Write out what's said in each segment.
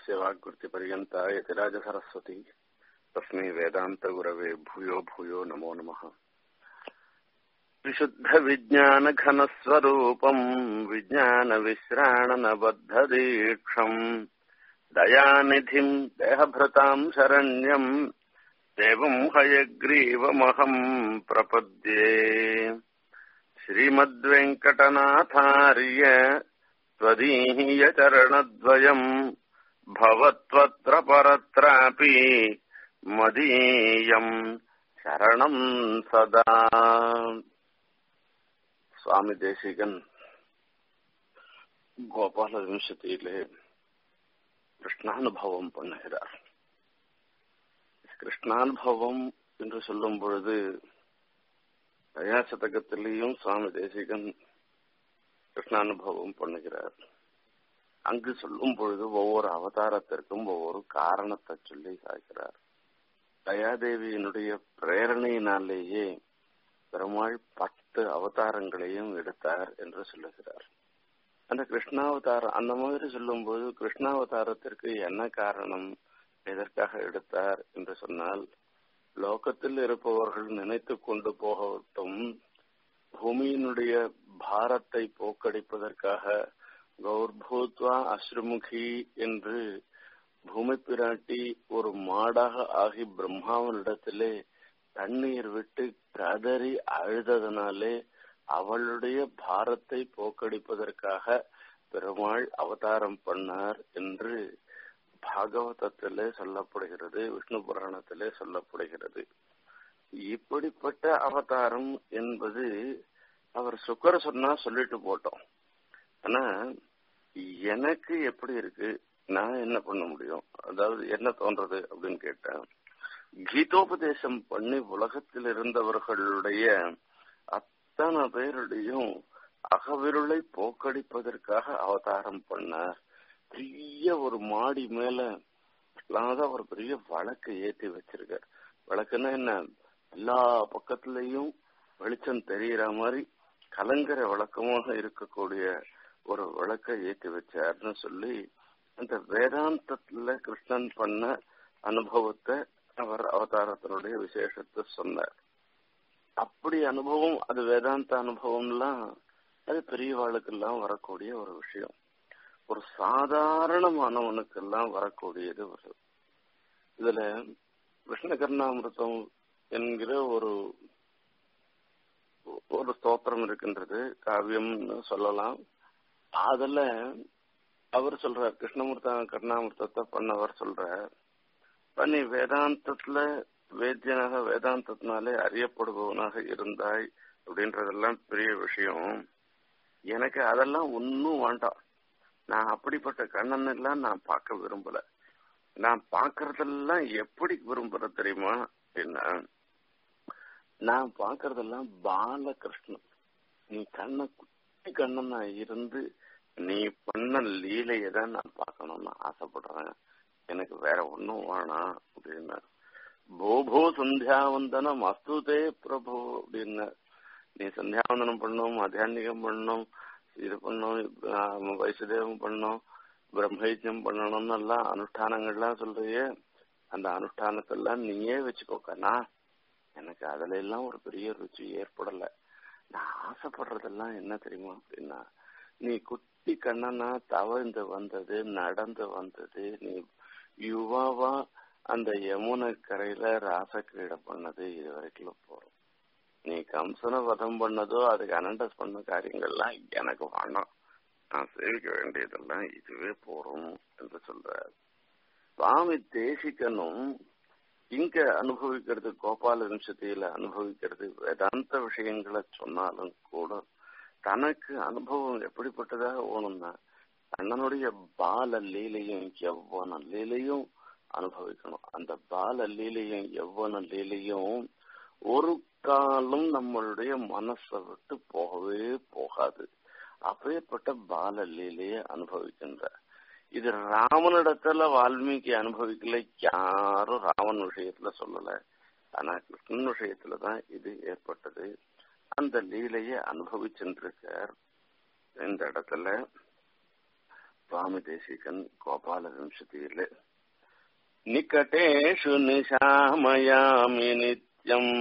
यस्य वाक्कृतिपर्यन्ता यतिराजसरस्वती तस्मै वेदान्तगुरवे भूयो भूयो नमो नमः विशुद्धविज्ञानघनस्वरूपम् विज्ञानविश्राणनबद्धदीक्षम् दयानिधिम् देहभृताम् शरण्यम् देवम् हयग्रीवमहम् प्रपद्ये श्रीमद्वेङ्कटनाथार्य त्वदीयचरणद्वयम् भवत्वत्र परत्रापि मदीयम् शरणम् सदा சுவாமி தேசிகன் கோபால விம்சத்தியிலே கிருஷ்ணானுபவம் பண்ணுகிறார் கிருஷ்ணானுபவம் என்று சொல்லும் பொழுது தயாசதகத்திலேயும் சுவாமி தேசிகன் கிருஷ்ணானுபவம் பண்ணுகிறார் அங்கு சொல்லும் பொழுது ஒவ்வொரு அவதாரத்திற்கும் ஒவ்வொரு காரணத்தை சொல்லி சாய்க்கிறார் தயாதேவியினுடைய பிரேரணையினாலேயே பெருமாள் பத்து அவதாரங்களையும் எடுத்தார் என்று சொல்லுகிறார் அந்த கிருஷ்ணாவதாரம் அந்த மாதிரி சொல்லும்போது கிருஷ்ணாவதாரத்திற்கு என்ன காரணம் எதற்காக எடுத்தார் என்று சொன்னால் லோகத்தில் இருப்பவர்கள் நினைத்து கொண்டு போகட்டும் பூமியினுடைய பாரத்தை போக்கடிப்பதற்காக கௌர்பூத்வா அஸ்ருமுகி என்று பூமி பிராட்டி ஒரு மாடாக ஆகி பிரம்மாவனிடத்திலே தண்ணீர் விட்டு கதறி அழுததனாலே அவளுடைய பாரத்தை போக்கடிப்பதற்காக பெருமாள் அவதாரம் பண்ணார் என்று பாகவதத்திலே சொல்லப்படுகிறது விஷ்ணு புராணத்திலே சொல்லப்படுகிறது இப்படிப்பட்ட அவதாரம் என்பது அவர் சுக்கர சொன்னா சொல்லிட்டு போட்டோம் ஆனா எனக்கு எப்படி இருக்கு நான் என்ன பண்ண முடியும் அதாவது என்ன தோன்றது அப்படின்னு கேட்டேன் கீதோபதேசம் பண்ணி உலகத்தில் இருந்தவர்களுடைய அத்தனை பேருடையும் அகவிருளை போக்கடிப்பதற்காக அவதாரம் பண்ணார் பெரிய ஒரு மாடி மேல ஒரு பெரிய வழக்கை ஏற்றி வச்சிருக்கார் வழக்குன்னா என்ன எல்லா பக்கத்துலயும் வெளிச்சம் தெரியற மாதிரி கலங்கர வழக்கமாக இருக்கக்கூடிய ஒரு விளக்கை ஏற்றி வச்சார்னு சொல்லி அந்த வேதாந்தத்துல கிருஷ்ணன் பண்ண அனுபவத்தை அவர் அவதாரத்தினுடைய விசேஷத்தை சொன்னார் அப்படி அனுபவம் அது வேதாந்த அனுபவம்லாம் அது பெரியவாளுக்கெல்லாம் வரக்கூடிய ஒரு விஷயம் ஒரு சாதாரணமானவனுக்கெல்லாம் வரக்கூடியது ஒரு இதுல கிருஷ்ணகர்ணாமிருத்தம் என்கிற ஒரு ஒரு ஸ்தோத்திரம் இருக்கின்றது காவியம்னு சொல்லலாம் அதுல அவர் சொல்றார் கிருஷ்ணமூர்த்த கருணாமிர்த்தத்தை பண்ணவர் சொல்றார் பண்ணி வேதாந்தத்துல வேத்தியனாக வேதாந்தத்தினாலே அறியப்படுபவனாக இருந்தாய் அப்படின்றதெல்லாம் பெரிய விஷயம் எனக்கு அதெல்லாம் ஒன்னும் வேண்டாம் நான் அப்படிப்பட்ட கண்ணன் எல்லாம் நான் பார்க்க விரும்பல நான் பாக்குறதெல்லாம் எப்படி விரும்புற தெரியுமா அப்படின்னா நான் பாக்குறதெல்லாம் பாலகிருஷ்ணன் நீ கண்ண குட்டி கண்ணனா இருந்து நீ பண்ண லீலையை தான் நான் பார்க்கணும்னு ஆசைப்படுறேன் எனக்கு வேற ஒன்னும் வேணாம் அப்படின்னு போபோ சந்தியாவந்தனம் அஸ்துதே பிரபு அப்படின்னு நீ சந்தியாவந்தனம் பண்ணும் மத்தியானிகம் பண்ணணும் இது பண்ணும் வைசுதேவம் பண்ணும் பிரம்மயஜம் பண்ணணும்னு எல்லாம் அனுஷ்டானங்கள்லாம் சொல்றியே அந்த அனுஷ்டானத்தெல்லாம் நீயே வச்சுக்கோக்கண்ணா எனக்கு அதுல எல்லாம் ஒரு பெரிய ருச்சி ஏற்படல நான் ஆசைப்படுறதெல்லாம் என்ன தெரியுமா அப்படின்னா நீ குட்டி கண்ணனா தவழ்ந்து வந்தது நடந்து வந்தது நீ யுவாவா அந்த யமுனை கரையில ராசக்கிரீடை பண்ணது இது வரைக்கும் போறோம் நீ கம்சனை வதம் பண்ணதோ அதுக்கு அனண்டஸ் பண்ண காரியங்கள்லாம் எனக்கு வேணாம் நான் சேவிக்க வேண்டியதெல்லாம் இதுவே போறோம் என்று சொல்றார் சுவாமி தேசிகனும் இங்க அனுபவிக்கிறது கோபால வம்சத்தியில அனுபவிக்கிறது வேதாந்த விஷயங்களை சொன்னாலும் கூட தனக்கு அனுபவம் எப்படிப்பட்டதாக ஓணும்னா அண்ணனுடைய பால லீலையும் எவ்வன லீலையும் அனுபவிக்கணும் அந்த பால லீலையும் எவ்வன லீலையும் ஒரு காலம் நம்மளுடைய மனசை விட்டு போகவே போகாது அப்பேற்பட்ட பால லீலையை அனுபவிக்கின்ற இது ராமனிடத்துல வால்மீகி அனுபவிக்கல யாரும் ராமன் விஷயத்துல சொல்லல ஆனா கிருஷ்ணன் விஷயத்துலதான் இது ஏற்பட்டது அந்த லீலையை அனுபவிச்சுருக்கார் இந்த இடத்துல சுவாமி தேசிகன் கோபால விம்சதியில நிகட்டேஷு நிஷாமயாமி நித்யம்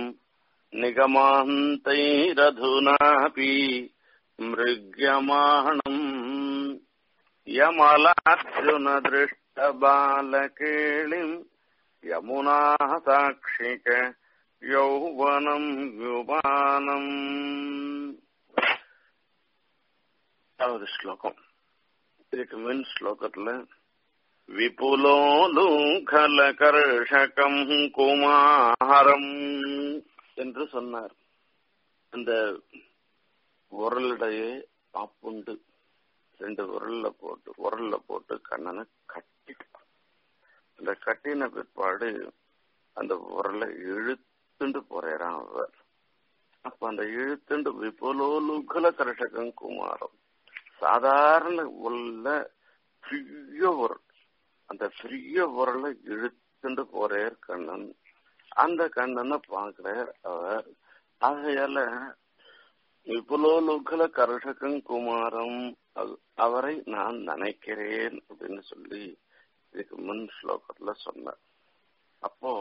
நிகமாந்தைரதுனாபி மிருக்யமாணம் யமலார்ஜுன திருஷ்டபாலகேளிம் யமுனா சாட்சிக யௌவனம் யுவானம் அதாவது ஸ்லோகம் இதுக்கு முன் ஸ்லோகத்துல விபுலோலுகலகர்ஷகம் குமாரம் என்று சொன்னார் அந்த உரலிடையே பாப்புண்டு ரெண்டு உரல்ல போட்டு உரல்ல போட்டு கண்ணனை கட்டிட்டான் அந்த கட்டின பிற்பாடு அந்த உரலை இழுத்துண்டு போறாராம் அவர் அப்ப அந்த இழுத்துண்டு விபுலோலுகல கர்ஷகம் குமாரம் சாதாரண உள்ள பெரிய உரல் அந்த பெரிய உரலை இழுத்துண்டு போறார் கண்ணன் அந்த கண்ணனை பாக்குறார் அவர் ஆகையால விபுலோலுகல கர்ஷகம் குமாரம் அவரை நான் நினைக்கிறேன் அப்படின்னு சொல்லி இதுக்கு முன் ஸ்லோகத்துல சொன்னார் அப்போ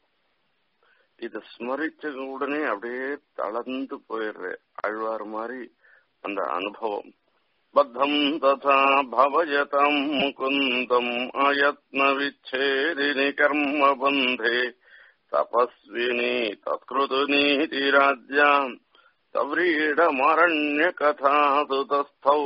இத ஸ்மரிச்ச உடனே அப்படியே தளர்ந்து போயிடுற அழ்வார் மாதிரி அந்த அனுபவம் பத்தம் ததா பவயதம் முகுந்தம் அயத்ன விச்சேதினி கர்ம பந்தே தபஸ்வினி தத்கிருது நீதிராஜ்யாம் தவ்ரீடமரண்ய கதாது தஸ்தௌ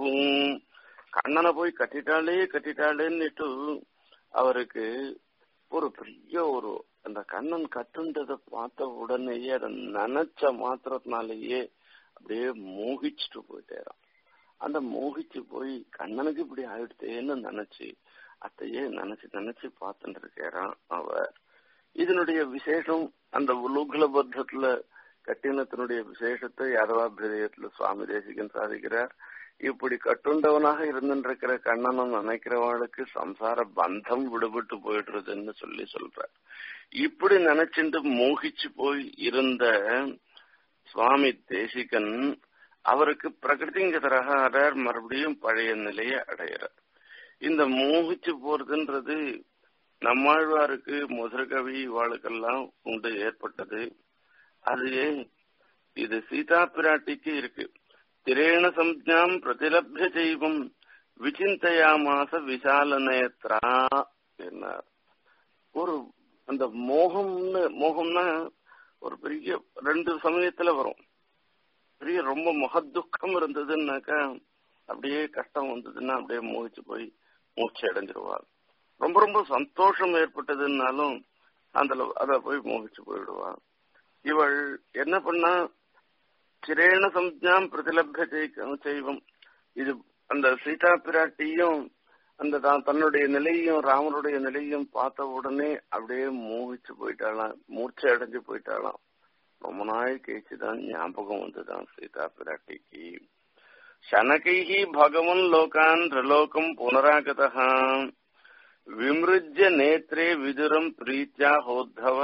கண்ணனை போய் கட்டிட்டாளே கட்டிட்டாளேன்னுட்டு அவருக்கு ஒரு பெரிய ஒரு அந்த கண்ணன் கட்டுன்றதை பார்த்த உடனேயே அதை நினைச்ச மாத்திரத்தினாலேயே அப்படியே மோகிச்சுட்டு போயிட்டேறான் அந்த மோகிச்சு போய் கண்ணனுக்கு இப்படி ஆயிடுத்தேன்னு நினைச்சு அத்தையே நினைச்சு நினைச்சு பார்த்துட்டு இருக்கிறான் அவர் இதனுடைய விசேஷம் அந்த உலூகல பத்தத்துல கட்டினத்தினுடைய விசேஷத்தை யாதவாபிரதயத்துல சுவாமி தேசிகன் சாதிக்கிறார் இப்படி கட்டுண்டவனாக இருந்துருக்கிற கண்ணனும் நினைக்கிறவனுக்கு சம்சார பந்தம் விடுபட்டு போயிடுறதுன்னு சொல்லி சொல்ற இப்படி நினைச்சுட்டு மோகிச்சு போய் இருந்த சுவாமி தேசிகன் அவருக்கு பிரகிருதிங்கதராக அடையார் மறுபடியும் பழைய நிலையை அடையிறார் இந்த மோகிச்சு போறதுன்றது நம்மாழ்வாருக்கு முதற்கவி இவாளுக்கெல்லாம் உண்டு ஏற்பட்டது அது இது சீதா பிராட்டிக்கு இருக்கு திரேண சம்ஜாம் பிரதிலபிய செய்வம் விசிந்தையாமாச விசால நேத்ரா என்னார் ஒரு அந்த மோகம்னு மோகம்னா ஒரு பெரிய ரெண்டு சமயத்துல வரும் பெரிய ரொம்ப மகத்துக்கம் இருந்ததுன்னாக்கா அப்படியே கஷ்டம் வந்ததுன்னா அப்படியே மோகிச்சு போய் மூச்சு அடைஞ்சிருவாள் ரொம்ப ரொம்ப சந்தோஷம் ஏற்பட்டதுன்னாலும் அந்த அத போய் மோகிச்சு போயிடுவாள் இவள் என்ன பண்ணா சிரேண சம்ஜாம் பிரதிலப்த செய்வம் இது அந்த சீதா பிராட்டியும் அந்த தான் தன்னுடைய நிலையும் ராமனுடைய நிலையும் பார்த்த உடனே அப்படியே மோகிச்சு போயிட்டாளாம் மூர்ச்சை அடைஞ்சு போயிட்டாளாம் ரொம்ப நாள் கழிச்சுதான் ஞாபகம் வந்துதான் சீதா பிராட்டிக்கு சனகைஹி பகவன் லோகான் ரிலோகம் புனராகதா விமிருஜ்ய நேத்ரே விதுரம் பிரீத்தியா ஹோத்தவ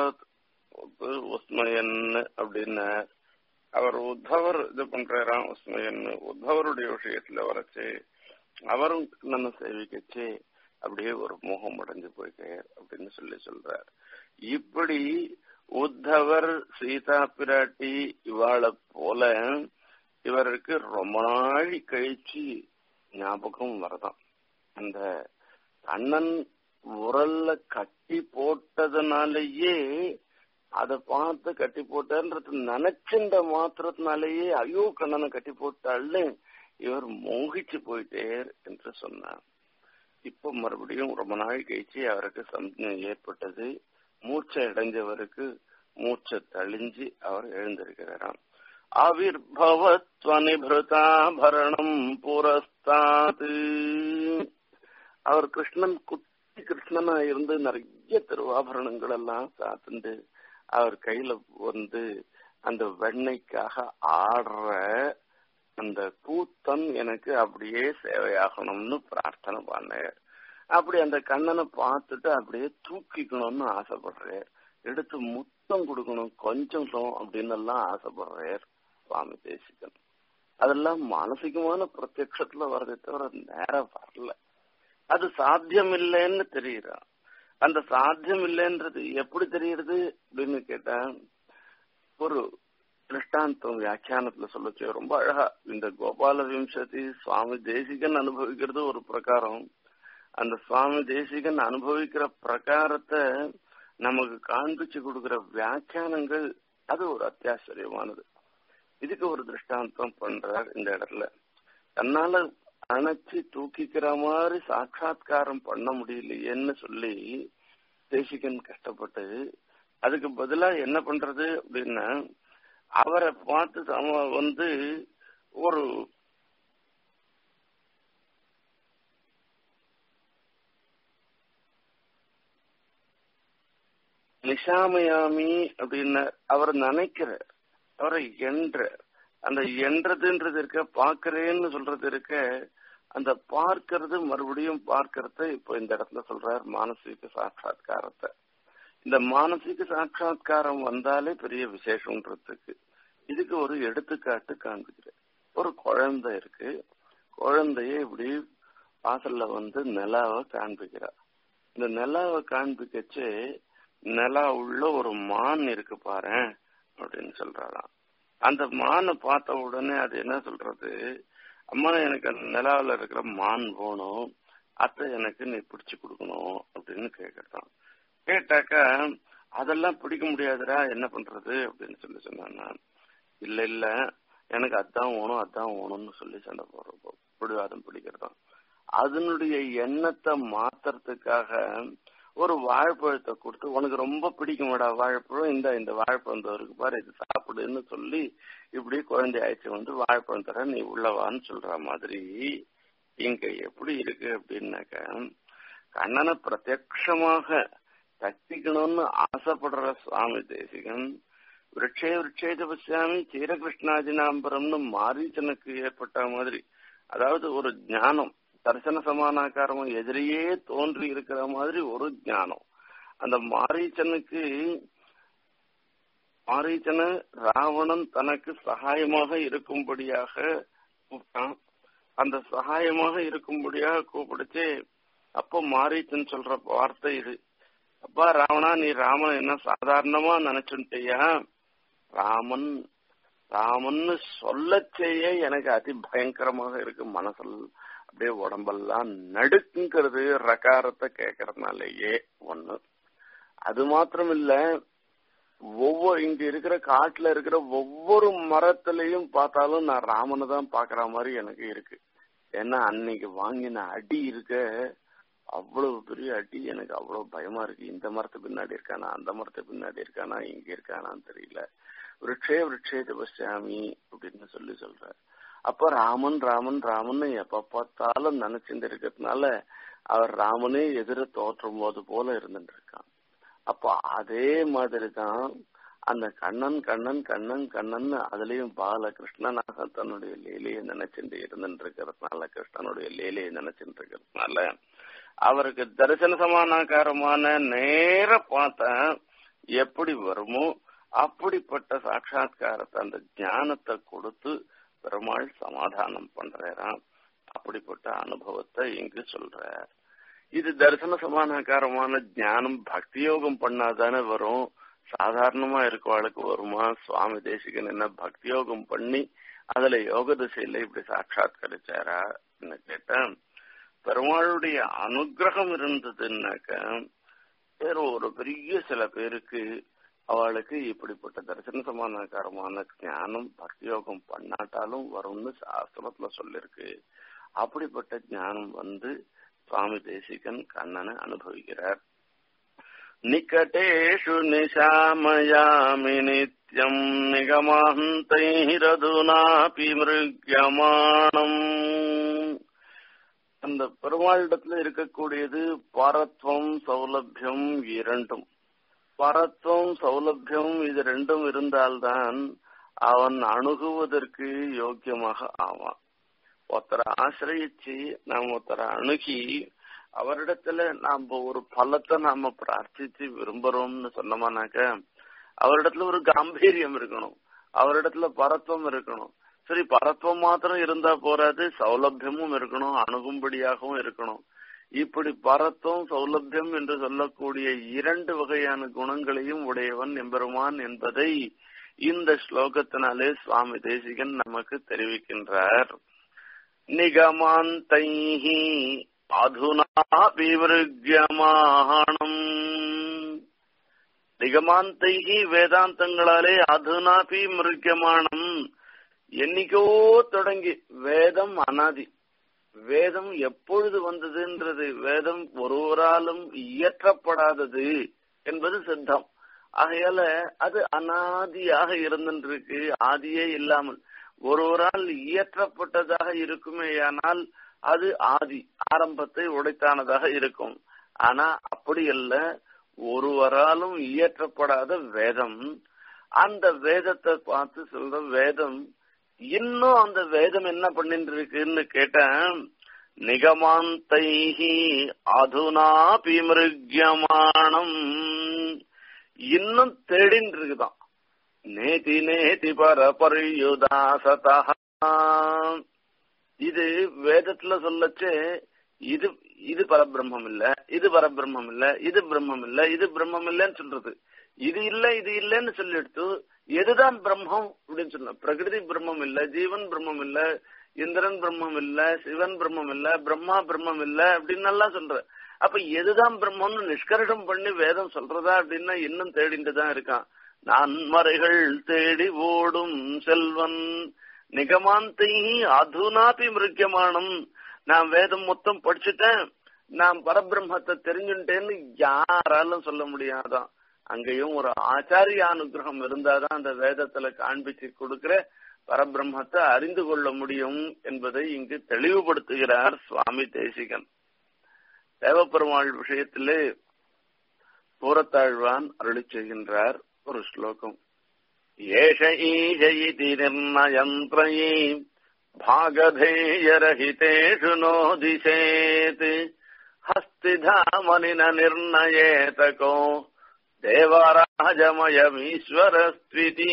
உஸ்மயன் அப்படின்னு அவர் உத்தவர் இது பண்றாராம் உஸ்மயன் உத்தவருடைய விஷயத்துல வரச்சு அவரும் நம்ம சேவிக்கச்சு அப்படியே ஒரு மோகம் அடைஞ்சு போயிட்டார் அப்படின்னு சொல்லி சொல்றார் இப்படி உத்தவர் சீதா பிராட்டி இவாளை போல இவருக்கு ரொம்ப நாள் கழிச்சு ஞாபகம் வரதான் அந்த அண்ணன் உரல்ல கட்டி போட்டதுனாலயே அதை பார்த்து கட்டி போட்டன்றது நினைச்சின்ற மாத்திரத்தினாலேயே ஐயோ கண்ணனை கட்டி போட்டாள்னு இவர் மோகிச்சு போயிட்டேர் என்று சொன்னார் இப்ப மறுபடியும் ரொம்ப நாள் கழிச்சு அவருக்கு சம்ஜை ஏற்பட்டது மூச்சை அடைஞ்சவருக்கு மூச்சை தழிஞ்சு அவர் எழுந்திருக்கிறாராம் ஆவிர்பவத்வனிபிருதாபரணம் புரஸ்தாது அவர் கிருஷ்ணன் குட்டி கிருஷ்ணனா இருந்து நிறைய திருவாபரணங்கள் எல்லாம் சாத்துண்டு அவர் கையில வந்து அந்த வெண்ணைக்காக ஆடுற அந்த கூத்தன் எனக்கு அப்படியே சேவையாகணும்னு பிரார்த்தனை பண்ணார் அப்படி அந்த கண்ணனை பார்த்துட்டு அப்படியே தூக்கிக்கணும்னு ஆசைப்படுறார் எடுத்து முத்தம் கொடுக்கணும் கொஞ்சம் அப்படின்னு எல்லாம் ஆசைப்படுறார் சுவாமி தேசிகன் அதெல்லாம் மானசிகமான பிரத்யட்சத்துல வரதை தவிர நேரம் வரல அது சாத்தியம் இல்லைன்னு தெரியுறா அந்த சாத்தியம் இல்லைன்றது எப்படி தெரியுது அப்படின்னு கேட்டா ஒரு திருஷ்டாந்தம் வியாக்கியானத்துல சொல்லச்சு ரொம்ப அழகா இந்த கோபால விம்சதி சுவாமி தேசிகன் அனுபவிக்கிறது ஒரு பிரகாரம் அந்த சுவாமி தேசிகன் அனுபவிக்கிற பிரகாரத்தை நமக்கு காண்பிச்சு கொடுக்கிற வியாக்கியானங்கள் அது ஒரு அத்தியாச்சரியமானது இதுக்கு ஒரு திருஷ்டாந்தம் பண்றார் இந்த இடத்துல தன்னால அணைச்சு தூக்கிக்கிற மாதிரி சாட்சா்காரம் பண்ண முடியலையேன்னு சொல்லி தேசிகன் கஷ்டப்பட்டு அதுக்கு பதிலா என்ன பண்றது அப்படின்னா அவரை பார்த்து அவன் வந்து ஒரு நிஷாமயாமி அப்படின்னு அவர் நினைக்கிறார் அவரை என்ற அந்த என்றதுன்றது இருக்க பாக்குறேன்னு சொல்றது இருக்க அந்த பார்க்கறது மறுபடியும் பார்க்கறத இப்போ இந்த இடத்துல சொல்றார் மானசீக சாட்சா்காரத்தை இந்த மானசீக சாட்சா்காரம் வந்தாலே பெரிய விசேஷம்ன்றதுக்கு இதுக்கு ஒரு எடுத்துக்காட்டு காண்பிக்கிறேன் ஒரு குழந்தை இருக்கு குழந்தைய இப்படி வாசல்ல வந்து நிலாவை காண்பிக்கிறா இந்த நிலாவை காண்பிக்கச்சு நிலா உள்ள ஒரு மான் இருக்கு பாரு அப்படின்னு சொல்றாராம் அந்த மானை பார்த்த உடனே அது என்ன சொல்றது அம்மா எனக்கு அந்த நிலாவில் இருக்கிற மான் வேணும் அத்தை எனக்கு நீ பிடிச்சு கொடுக்கணும் அப்படின்னு கேக்குறான் கேட்டாக்கா அதெல்லாம் பிடிக்க முடியாதுடா என்ன பண்றது அப்படின்னு சொல்லி சொன்னான் இல்ல இல்ல எனக்கு அதான் வேணும் அதான் வேணும்னு சொல்லி சண்டை போடுறப்போ பிடிவாதம் பிடிக்கிறதாம் அதனுடைய எண்ணத்தை மாத்துறதுக்காக ஒரு வாழைப்பழத்தை கொடுத்து உனக்கு ரொம்ப பிடிக்குமாடா வாழைப்பழம் இந்த இந்த வாழைப்பழம் இருக்கு பாரு இது சாப்பிடுன்னு சொல்லி இப்படி குழந்தை ஆயிடுச்சு வந்து வாழைப்பழம் தர நீ உள்ளவான்னு சொல்ற மாதிரி இங்க எப்படி இருக்கு அப்படின்னாக்க கண்ணனை பிரத்யக்ஷமாக தட்டிக்கணும்னு ஆசைப்படுற சுவாமி தேசிகன் விரட்சே விரட்சேஜ பசியாமி சீரகிருஷ்ணாஜினாம்பரம்னு மாரீச்சனுக்கு ஏற்பட்ட மாதிரி அதாவது ஒரு ஞானம் தரிசன சமானாக்காரமும் எதிரியே தோன்றி இருக்கிற மாதிரி ஒரு ஞானம் அந்த மாரீச்சனுக்கு மாரீச்சன ராவணன் தனக்கு சகாயமாக இருக்கும்படியாக கூப்பிட்டான் அந்த சகாயமாக இருக்கும்படியாக கூப்பிடுச்சு அப்போ மாரீச்சன் சொல்ற வார்த்தை இது அப்பா ராவணா நீ ராமன் என்ன சாதாரணமா நினைச்சுட்டியா ராமன் ராமன்னு சொல்ல செய்ய எனக்கு அதி பயங்கரமாக இருக்கு மனசில் அப்படியே உடம்பெல்லாம் நடுக்குங்கிறது ரகாரத்தை கேட்கறதுனாலேயே ஒண்ணு அது மாத்திரம் இல்ல ஒவ்வொரு இங்க இருக்கிற காட்டுல இருக்கிற ஒவ்வொரு மரத்திலையும் பார்த்தாலும் நான் ராமனை தான் பாக்குற மாதிரி எனக்கு இருக்கு ஏன்னா அன்னைக்கு வாங்கின அடி இருக்க அவ்வளவு பெரிய அடி எனக்கு அவ்வளவு பயமா இருக்கு இந்த மரத்து பின்னாடி இருக்கானா அந்த மரத்து பின்னாடி இருக்கானா இங்க இருக்கானான்னு தெரியல விரட்சே விரட்சே பசியாமி அப்படின்னு சொல்லி சொல்ற அப்ப ராமன் ராமன் ராமன் எப்ப பார்த்தாலும் நினைச்சுட்டு இருக்கிறதுனால அவர் ராமனே எதிர தோற்றும் போது போல இருந்துட்டு இருக்கான் அப்ப அதே மாதிரிதான் அந்த கண்ணன் கண்ணன் கண்ணன் கண்ணன் அதுலயும் பால கிருஷ்ணனாக தன்னுடைய லீலையை நினைச்சுட்டு இருந்துட்டு இருக்கிறதுனால கிருஷ்ணனுடைய லீலையை நினைச்சுட்டு இருக்கிறதுனால அவருக்கு தரிசன சமானாகாரமான நேர பார்த்தா எப்படி வருமோ அப்படிப்பட்ட சாட்சா்காரத்தை அந்த ஞானத்தை கொடுத்து பெருமாள் சமாதானம் பண்றாராம் அப்படிப்பட்ட அனுபவத்தை இங்கு சொல்றார் இது தரிசன சமானாகாரமான ஞானம் பக்தி யோகம் பண்ணாதானே வரும் சாதாரணமா இருக்கவாளுக்கு வருமா சுவாமி தேசிகன் என்ன பக்தி யோகம் பண்ணி அதுல யோக திசையில இப்படி சாட்சாத்கரிச்சாரா கேட்டேன் பெருமாளுடைய அனுகிரகம் இருந்ததுன்னாக்க வேற ஒரு பெரிய சில பேருக்கு அவளுக்கு இப்படிப்பட்ட தரிசன சமானாகாரமான ஞானம் பக்தியோகம் பண்ணாட்டாலும் வரும்னு சாஸ்திரத்துல சொல்லிருக்கு அப்படிப்பட்ட ஞானம் வந்து சுவாமி தேசிகன் கண்ணனை அனுபவிக்கிறார் நிகட்டேஷு நிஷாமயாமி நித்யம் நிகமாந்தைரதுனாபி மிருக்யமானம் அந்த பெருமாளிடத்துல இருக்கக்கூடியது பரத்வம் சௌலபியம் இரண்டும் பரத்வம் சௌலபியம் இது ரெண்டும் இருந்தால்தான் அவன் அணுகுவதற்கு யோக்கியமாக ஆவான் ஒருத்தரை ஆசிரியிச்சு நாம் ஒருத்தரை அணுகி அவரிடத்துல நாம ஒரு பலத்தை நாம பிரார்த்திச்சு விரும்புறோம்னு சொன்னோம்னாக்க அவரிடத்துல ஒரு காம்பீரியம் இருக்கணும் அவரிடத்துல பரத்துவம் இருக்கணும் சரி பரத்துவம் மாத்திரம் இருந்தா போறாது சௌலபியமும் இருக்கணும் அணுகும்படியாகவும் இருக்கணும் இப்படி பரத்தும் சௌலபியம் என்று சொல்லக்கூடிய இரண்டு வகையான குணங்களையும் உடையவன் எம்பெருமான் என்பதை இந்த ஸ்லோகத்தினாலே சுவாமி தேசிகன் நமக்கு தெரிவிக்கின்றார் நிகமாந்தைஹி அதுனாபிவிருக்யமானம் நிகமாந்தைஹி வேதாந்தங்களாலே அதுனாபி மிருக்கியமானம் என்னைக்கோ தொடங்கி வேதம் அனாதி வேதம் எப்பொழுது வந்ததுன்றது வேதம் ஒருவராலும் இயற்றப்படாதது என்பது சித்தம் ஆகையால அது அனாதியாக இருந்திருக்கு ஆதியே இல்லாமல் ஒருவரால் இயற்றப்பட்டதாக இருக்குமேயானால் அது ஆதி ஆரம்பத்தை உடைத்தானதாக இருக்கும் ஆனா அப்படி அல்ல ஒருவராலும் இயற்றப்படாத வேதம் அந்த வேதத்தை பார்த்து சொல்ற வேதம் இன்னும் அந்த வேதம் என்ன பண்ணிட்டு இருக்குன்னு கேட்டேன் நிகமாந்தைஹி அதுனாபி மிருக்யமானம் இன்னும் தேடின்னு இருக்குதான் நேதி நேதி பர பரியுதாசதா இது வேதத்துல சொல்லச்சு இது இது பரபிரம்மம் இல்ல இது பரபிரம்மம் இல்ல இது பிரம்மம் இல்ல இது பிரம்மம் இல்லன்னு சொல்றது இது இல்ல இது இல்லன்னு சொல்லிடுத்து எதுதான் பிரம்மம் அப்படின்னு சொன்ன பிரகிருதி பிரம்மம் இல்ல ஜீவன் பிரம்மம் இல்ல இந்திரன் பிரம்மம் இல்ல சிவன் பிரம்மம் இல்ல பிரம்மா பிரம்மம் இல்ல அப்படின்னு எல்லாம் சொல்ற அப்ப எதுதான் பிரம்மம்னு நிஷ்கர்ஷம் பண்ணி வேதம் சொல்றதா அப்படின்னா இன்னும் தேடிட்டு தான் இருக்கான் நான்மறைகள் தேடி ஓடும் செல்வன் நிகமாந்தை அதுனாபி மிருக்கியமானம் நான் வேதம் மொத்தம் படிச்சுட்டேன் நான் பரபிரம்மத்தை தெரிஞ்சுட்டேன்னு யாராலும் சொல்ல முடியாதான் அங்கேயும் ஒரு ஆச்சாரிய அனுகிரகம் இருந்தாதான் அந்த வேதத்துல காண்பிச்சு கொடுக்கிற பரபிரம்மத்தை அறிந்து கொள்ள முடியும் என்பதை இங்கு தெளிவுபடுத்துகிறார் சுவாமி தேசிகன் தேவப்பெருமாள் விஷயத்திலே பூரத்தாழ்வான் அருளி செய்கின்றார் ஒரு ஸ்லோகம் ஏஷ ஈஷ இதி நிர்ணயந்திரயீ भागधेयरहितेषु नोदिशेत् हस्तिधामनिन निर्णयेतको தேவராஜமயமீஸ்வரஸ்விதி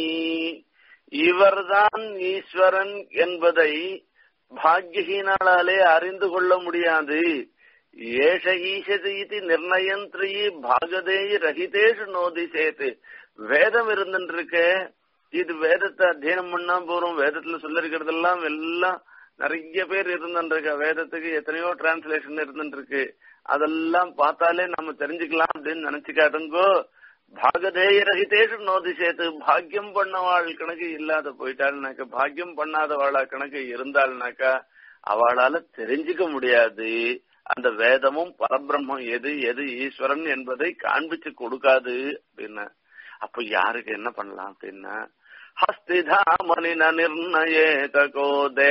இவர்தான் ஈஸ்வரன் என்பதை பாக்யஹீனாலே அறிந்து கொள்ள முடியாது ஏஷ ஈசது இது நிர்ணயந்திரி பாகதேய ரஹிதேஷு நோதிசேத்து வேதம் இருந்துருக்க இது வேதத்தை அத்தியனம் பண்ணா போறோம் வேதத்துல சொல்லிருக்கிறதெல்லாம் எல்லாம் நிறைய பேர் இருந்துருக்க வேதத்துக்கு எத்தனையோ டிரான்ஸ்லேஷன் இருந்துருக்கு அதெல்லாம் பார்த்தாலே நம்ம தெரிஞ்சுக்கலாம் அப்படின்னு நினைச்சுக்காதுங்கோ பாகதேய ரஹிதேஷு நோதி சேர்த்து பாக்கியம் பண்ணவாள் கணக்கு இல்லாத போயிட்டாள்னாக்கா பாக்கியம் பண்ணாதவாளா கணக்கு இருந்தாள்னாக்கா அவளால தெரிஞ்சுக்க முடியாது அந்த வேதமும் பரபிரம்மம் எது எது ஈஸ்வரன் என்பதை காண்பிச்சு கொடுக்காது அப்படின்னா அப்ப யாருக்கு என்ன பண்ணலாம் அப்படின்னா ஹஸ்திதாமனின நிர்ணயேதகோ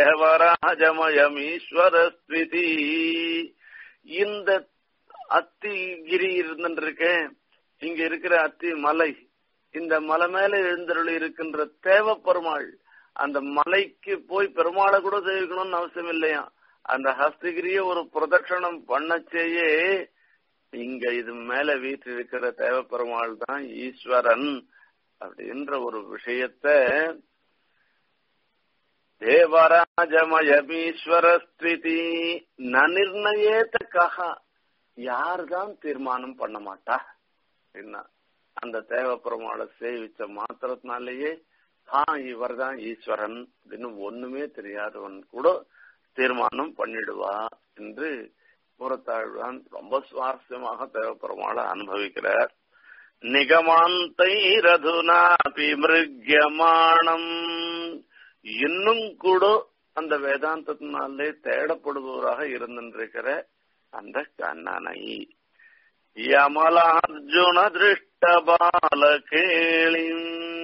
தேவராஜமயமீஸ்வரஸ்விதி இந்த அத்திகிரி இருந்துருக்கேன் இங்க இருக்கிற அத்தி மலை இந்த மலை மேல எழுந்தருளி இருக்கின்ற தேவ பெருமாள் அந்த மலைக்கு போய் பெருமாளை கூட சேவிக்கணும்னு அவசியம் இல்லையா அந்த ஹஸ்தகிரிய ஒரு பிரதட்சணம் பண்ணச்சேயே இங்க இது மேல வீட்டு இருக்கிற தேவ பெருமாள் தான் ஈஸ்வரன் அப்படின்ற ஒரு விஷயத்த தேவராஜமயமீஸ்வரஸ்திதி நநிர்ணயத்துக்காக யார்தான் தீர்மானம் பண்ண மாட்டா என்ன அந்த தேவ பெருமாளை சேவிச்ச மாத்திரத்தினாலேயே ஆ இவர் தான் ஈஸ்வரன் அப்படின்னு ஒண்ணுமே தெரியாதவன் கூட தீர்மானம் பண்ணிடுவா என்று புறத்தாழ்வான் ரொம்ப சுவாரஸ்யமாக தேவப்பெருமாளை அனுபவிக்கிறார் நிகமாந்தை ரதுனாபி மிருக்யமானம் இன்னும் கூட அந்த வேதாந்தத்தினாலே தேடப்படுபவராக இருந்திருக்கிற அந்த கண்ணனை யமலார்ஜுன திருஷ்டபால கேளிம்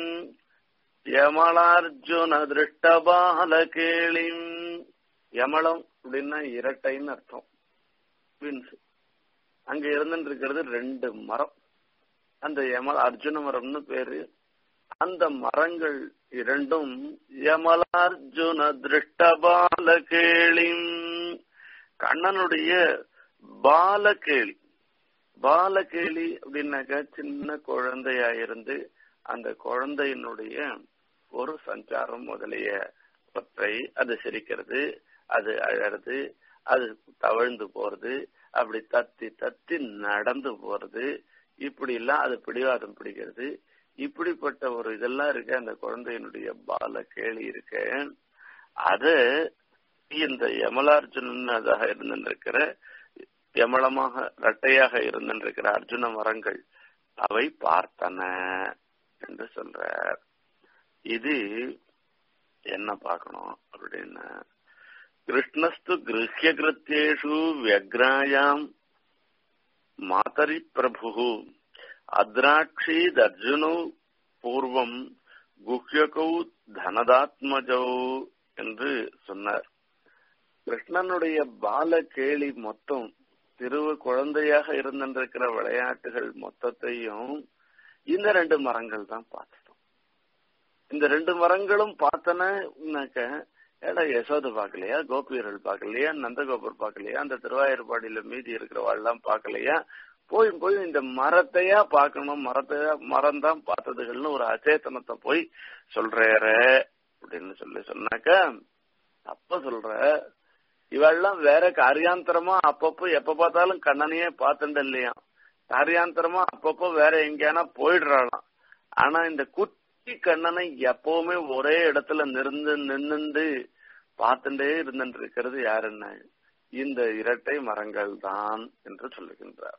யமலார்ஜுன திருஷ்டபால கேளிம் யமளம் அப்படின்னா இரட்டைன்னு அர்த்தம் ட்வின்ஸ் அங்க இருந்துட்டு இருக்கிறது ரெண்டு மரம் அந்த யம அர்ஜுன மரம்னு பேரு அந்த மரங்கள் இரண்டும் யமலார்ஜுன திருஷ்டபால கேளிம் கண்ணனுடைய பாலகேளி பாலகேளி அப்படின்னாக்கா சின்ன குழந்தையா இருந்து அந்த குழந்தையினுடைய ஒரு சஞ்சாரம் முதலிய ஒற்றை அது சிரிக்கிறது அது அழறது அது தவழ்ந்து போறது அப்படி தத்தி தத்தி நடந்து போறது இப்படி எல்லாம் அது பிடிவாதம் பிடிக்கிறது இப்படிப்பட்ட ஒரு இதெல்லாம் இருக்க அந்த குழந்தையினுடைய பால கேள்வி இருக்க அது இந்த யமலார்ஜுனன் அதாக இருந்திருக்கிற யமளமாக இரட்டையாக இருந்திருக்கிற அர்ஜுன மரங்கள் அவை பார்த்தன என்று சொல்றார் இது என்ன பார்க்கணும் அப்படின்னா கிருஷ்ணஸ்து கிருஹ்ய கிருத்தியேஷு வியக்ராயாம் மாதரி பிரபு அத்ராட்சீத் அர்ஜுனோ பூர்வம் குஹ்யகௌ தனதாத்மஜௌ என்று சொன்னார் கிருஷ்ணனுடைய பால கேலி மொத்தம் சிறுவ குழந்தையாக இருந்திருக்கிற விளையாட்டுகள் மொத்தத்தையும் இந்த ரெண்டு மரங்கள் தான் பார்த்துட்டோம் இந்த ரெண்டு மரங்களும் பார்த்தனாக்க ஏடா யசோதை பார்க்கலையா கோபியர்கள் பார்க்கலையா நந்தகோபர் பார்க்கலையா அந்த திருவாயூர்பாடியில மீதி இருக்கிறவாள்லாம் பார்க்கலையா போய் போய் இந்த மரத்தையா பார்க்கணும் மரத்தையா மரம் தான் பார்த்ததுகள்னு ஒரு அச்சேத்தனத்தை போய் சொல்றாரு அப்படின்னு சொல்லி சொன்னாக்க அப்ப சொல்ற இவெல்லாம் வேற காரியாந்தரமா அப்பப்போ எப்ப பார்த்தாலும் கண்ணனையே பார்த்துட்டு இல்லையா காரியாந்தரமா அப்பப்போ வேற எங்கேயானா போயிடுறாளாம் ஆனா இந்த குட்டி கண்ணனை எப்பவுமே ஒரே இடத்துல நிருந்து நின்று பார்த்துட்டே இருந்துட்டு இருக்கிறது யாருன்னா இந்த இரட்டை மரங்கள் தான் என்று சொல்லுகின்றார்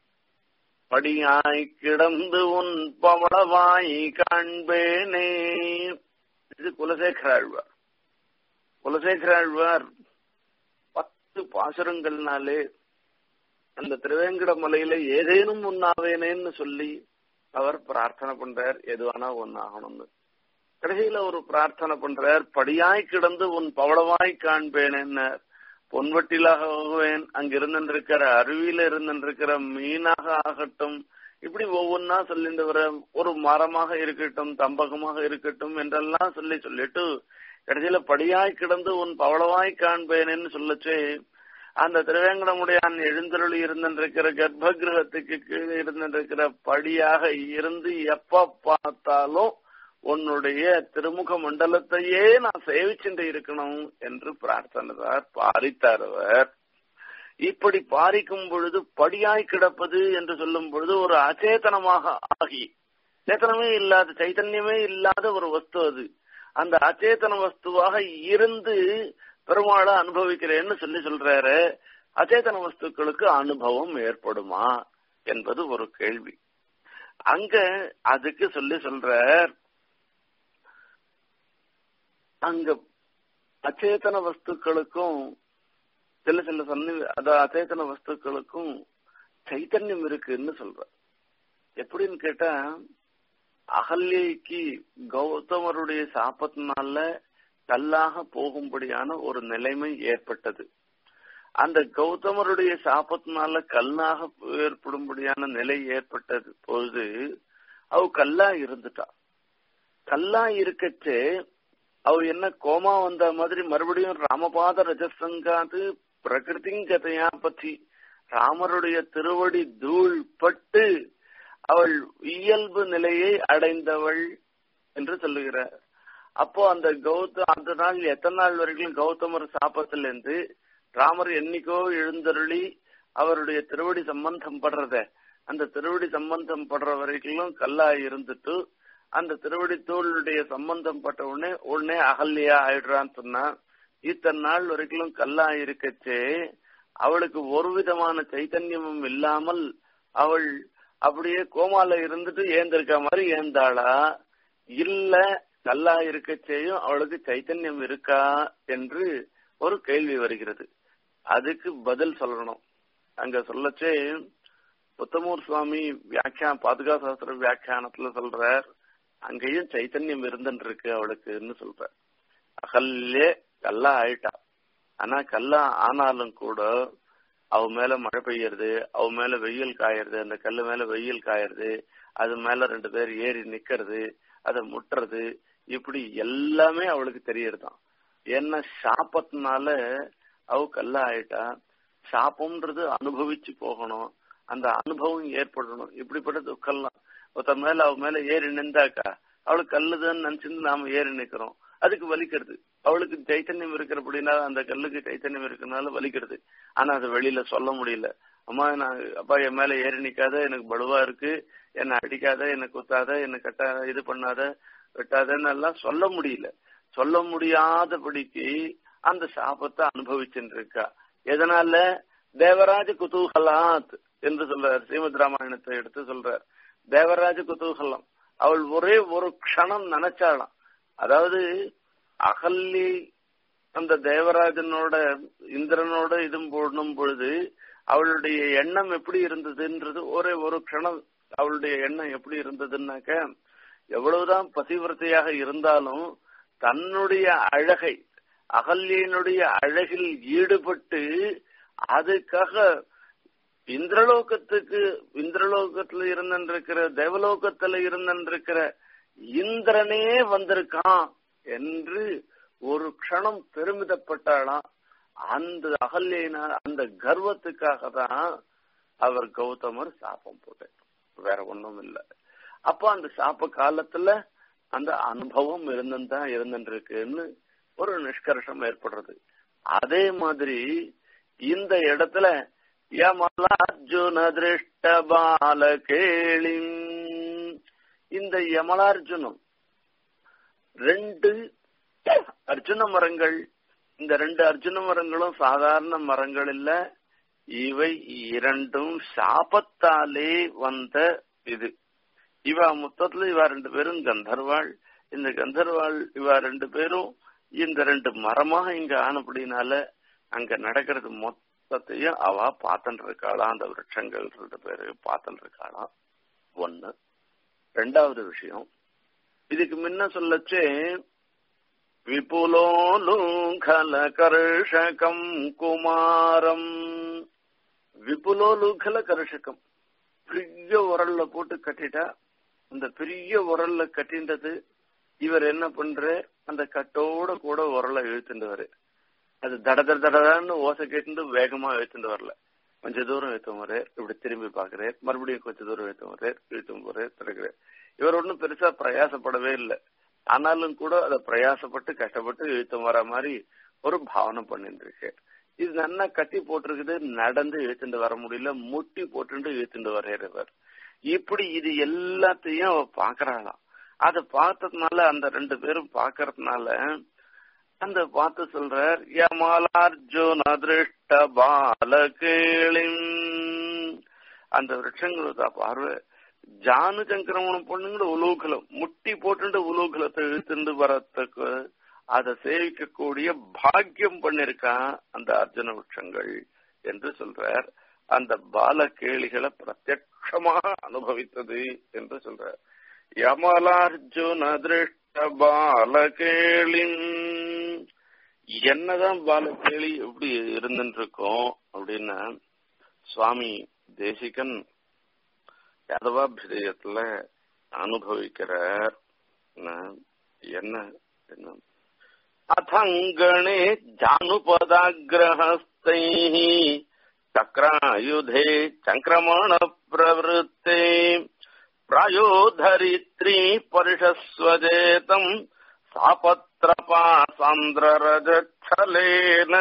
படியாய் கிடந்து உன் பவளவாய் காண்பேனே இது குலசேகர ஆழ்வார் குலசேகர ஆழ்வார் பத்து பாசுரங்கள்னாலே அந்த திருவேங்கட மலையில ஏதேனும் ஒன்னாவேனேன்னு சொல்லி அவர் பிரார்த்தனை பண்றார் எதுவானா ஒன்னாகணும்னு கடைசியில ஒரு பிரார்த்தனை பண்றார் படியாய் கிடந்து உன் பவளவாய் காண்பேனேன்னார் பொன்வட்டிலாக ஆகுவேன் அங்க இருந்திருக்கிற அருவியில இருந்திருக்கிற மீனாக ஆகட்டும் இப்படி ஒவ்வொன்னா சொல்லிட்டு வர ஒரு மரமாக இருக்கட்டும் தம்பகமாக இருக்கட்டும் என்றெல்லாம் சொல்லி சொல்லிட்டு கடைசியில படியாய் கிடந்து உன் பவளவாய் காண்பேனேன்னு சொல்லச்சே அந்த திருவேங்கடமுடையான் எழுந்தருளி இருந்திருக்கிற கர்ப்ப கிரகத்துக்கு கீழே இருந்திருக்கிற படியாக இருந்து எப்ப பார்த்தாலும் உன்னுடைய திருமுக மண்டலத்தையே நான் சேவிச்சுட்டு இருக்கணும் என்று பிரார்த்தனைதார் பாரித்தார் அவர் இப்படி பாரிக்கும் பொழுது படியாய் கிடப்பது என்று சொல்லும் பொழுது ஒரு அச்சேதனமாக ஆகி சேத்தனமே இல்லாத சைத்தன்யமே இல்லாத ஒரு வஸ்து அது அந்த அச்சேதன வஸ்துவாக இருந்து பெருமாளை அனுபவிக்கிறேன்னு சொல்லி சொல்றாரு அச்சேதன வஸ்துக்களுக்கு அனுபவம் ஏற்படுமா என்பது ஒரு கேள்வி அங்க அதுக்கு சொல்லி சொல்றார் அங்க அச்சேதன வஸ்துக்களுக்கும் சில சில சன்னி அத அச்சேதன வஸ்துக்களுக்கும் சைத்தன்யம் இருக்குன்னு சொல்ற எப்படின்னு கேட்டா அகல்யைக்கு கௌதமருடைய சாப்பத்தினால கல்லாக போகும்படியான ஒரு நிலைமை ஏற்பட்டது அந்த கௌதமருடைய சாப்பத்தினால கல்லாக ஏற்படும்படியான நிலை ஏற்பட்டது பொழுது அவ கல்லா இருந்துட்டா கல்லா இருக்கச்சே அவ என்ன கோமா வந்த மாதிரி மறுபடியும் ராமபாத ரஜசங்காது பிரகிருதிங்கதையா பத்தி ராமருடைய திருவடி தூள் பட்டு அவள் இயல்பு நிலையை அடைந்தவள் என்று சொல்லுகிறார் அப்போ அந்த கௌத அந்த நாள் எத்தனை நாள் வரைக்கும் கௌதமர் சாப்பத்திலிருந்து ராமர் என்னைக்கோ எழுந்தருளி அவருடைய திருவடி சம்பந்தம் படுறத அந்த திருவடி சம்பந்தம் படுற வரைக்கும் கல்லா இருந்துட்டு அந்த திருவடி தோளுடைய சம்பந்தம் பட்ட உடனே உடனே அகல்யா ஆயிடுறான்னு சொன்னா இத்தனை நாள் வரைக்கும் கல்லா இருக்கச்சே அவளுக்கு ஒரு விதமான சைத்தன்யமும் இல்லாமல் அவள் அப்படியே கோமால இருந்துட்டு ஏந்திருக்க மாதிரி ஏந்தாளா இல்ல கல்லா இருக்கச்சேயும் அவளுக்கு சைத்தன்யம் இருக்கா என்று ஒரு கேள்வி வருகிறது அதுக்கு பதில் சொல்லணும் அங்க சொல்லச்சே புத்தமூர் சுவாமி வியாக்கியா பாதுகா சாஸ்திர வியாக்கியானத்துல சொல்றார் அங்கேயும் சைத்தன்யம் இருந்துட்டு இருக்கு அவளுக்குன்னு சொல்ற அகல்லே கல்லா ஆயிட்டா ஆனா கல்லா ஆனாலும் கூட அவ மேல மழை பெய்யறது அவ மேல வெயில் காயறது அந்த கல்லு மேல வெயில் காயறது அது மேல ரெண்டு பேர் ஏறி நிக்கிறது அதை முட்டுறது இப்படி எல்லாமே அவளுக்கு தெரியறதான் ஏன்னா சாப்பத்தினால அவ கல்ல ஆயிட்டா சாப்பம்ன்றது அனுபவிச்சு போகணும் அந்த அனுபவம் ஏற்படணும் இப்படிப்பட்ட துக்கம்லாம் ஒருத்த மேல அவ மேல ஏறி நின்றாக்கா அவளுக்கு கல்லுதான்னு நினைச்சிருந்து நாம ஏறி நிக்கிறோம் அதுக்கு வலிக்கிறது அவளுக்கு சைத்தன்யம் இருக்கிறபடினால அந்த கல்லுக்கு சைத்தன்யம் இருக்கிறனால வலிக்கிறது ஆனா அதை வெளியில சொல்ல முடியல அம்மா நான் அப்பா என் மேல ஏறி நிக்காத எனக்கு பலுவா இருக்கு என்னை அடிக்காத என்னை குத்தாத என்னை கட்ட இது பண்ணாத வெட்டாதன்னு எல்லாம் சொல்ல முடியல சொல்ல முடியாதபடிக்கு அந்த சாபத்தை அனுபவிச்சுட்டு இருக்கா எதனால தேவராஜ குதூகலாத் என்று சொல்றார் ஸ்ரீமத் ராமாயணத்தை எடுத்து சொல்றார் தேவராஜ குதூகலம் அவள் ஒரே ஒரு க்ஷணம் நினைச்சாளாம் அதாவது அகல்லி அந்த தேவராஜனோட இந்திரனோட இதும் போடணும் பொழுது அவளுடைய எண்ணம் எப்படி இருந்ததுன்றது ஒரே ஒரு க்ஷணம் அவளுடைய எண்ணம் எப்படி இருந்ததுன்னாக்க எவ்வளவுதான் பதிவிரத்தையாக இருந்தாலும் தன்னுடைய அழகை அகல்யினுடைய அழகில் ஈடுபட்டு அதுக்காக இந்திரலோகத்துக்கு இந்திரலோகத்துல இருந்திருக்கிற தேவலோகத்துல இருந்திருக்கிற இந்திரனே வந்திருக்கான் என்று ஒரு க்ஷணம் பெருமிதப்பட்டாளாம் அந்த அகல்யினார் அந்த கர்வத்துக்காக தான் அவர் கௌதமர் சாபம் போட்டார் வேற ஒண்ணும் இல்ல அப்போ அந்த சாப்ப காலத்துல அந்த அனுபவம் இருந்துதான் இருந்துருக்குன்னு ஒரு நிஷ்கர்ஷம் ஏற்படுறது அதே மாதிரி இந்த இடத்துல யமலார்ஜுன திருஷ்ட பால கேளி இந்த யமலார்ஜுனம் ரெண்டு அர்ஜுன மரங்கள் இந்த ரெண்டு அர்ஜுன மரங்களும் சாதாரண மரங்கள் இல்ல இவை இரண்டும் சாபத்தாலே வந்த இது இவ மொத்தத்துல இவ ரெண்டு பேரும் கந்தர்வாள் இந்த கந்தர்வாள் இவ ரெண்டு பேரும் இந்த ரெண்டு மரமாக இங்க ஆனப்படினால அங்க நடக்கிறது மொத்தத்தையும் அவ பார்த்துட்டு இருக்காளாம் அந்த விரட்சங்கள் ரெண்டு பேரு பார்த்துட்டு இருக்காளாம் ஒண்ணு ரெண்டாவது விஷயம் இதுக்கு முன்ன சொல்லச்சே விபுலோலுகல கர்ஷகம் குமாரம் விபுலோலுகல கர்ஷகம் பெரிய உரல்ல போட்டு கட்டிட்டா அந்த பெரிய உரல்ல கட்டின்றது இவர் என்ன பண்ற அந்த கட்டோட கூட உரலை இழுத்துட்டு அது தட தட தடன்னு ஓசை கேட்டு வேகமா இழுத்துட்டு வரல கொஞ்ச தூரம் இழுத்தும் வர்றார் இப்படி திரும்பி பாக்குறார் மறுபடியும் கொஞ்ச தூரம் இழுத்தும் வர்றார் இழுத்தும் போறார் திறக்கிறார் இவர் ஒன்றும் பெருசா பிரயாசப்படவே இல்லை ஆனாலும் கூட அதை பிரயாசப்பட்டு கஷ்டப்பட்டு இழுத்தும் வர மாதிரி ஒரு பாவனை பண்ணிட்டு இருக்கு இது நல்லா கட்டி போட்டிருக்குது நடந்து இழுத்துட்டு வர முடியல முட்டி போட்டுட்டு இழுத்துட்டு வர்றார் இவர் இப்படி இது எல்லாத்தையும் அவ பாக்குறாளாம் அதை பார்த்ததுனால அந்த ரெண்டு பேரும் பாக்குறதுனால அந்த பார்த்து சொல்றார் யமாலார்ஜுன திருஷ்ட பாலகேளிம் அந்த விரட்சங்களோட பார்வை ஜானு சங்கிரமணம் பொண்ணுங்கிற உலூகலம் முட்டி போட்டு உலூகலத்தை இழுத்துட்டு வரத்துக்கு அதை சேவிக்கக்கூடிய பாக்கியம் பண்ணிருக்கான் அந்த அர்ஜுன விரட்சங்கள் என்று சொல்றார் அந்த பால கேளிகளை பிரத்யட்சமாக அனுபவித்தது என்று சொல்றார் யமலார்ஜுன திருஷ்ட பாலகேளின் என்னதான் பாலகேளி எப்படி இருந்துட்டு இருக்கோம் அப்படின்னா சுவாமி தேசிகன் யாதவாபிஷயத்துல அனுபவிக்கிறார் என்ன என்ன அத்தங்கணே ஜானுபதாகிரஹஸ்தை சக்ராயுதே சங்கிரமண பிரவருத்தே प्रायो धरित्री परिषस्वजेतम् சாபத்ரபாசாந்திரரஜலேன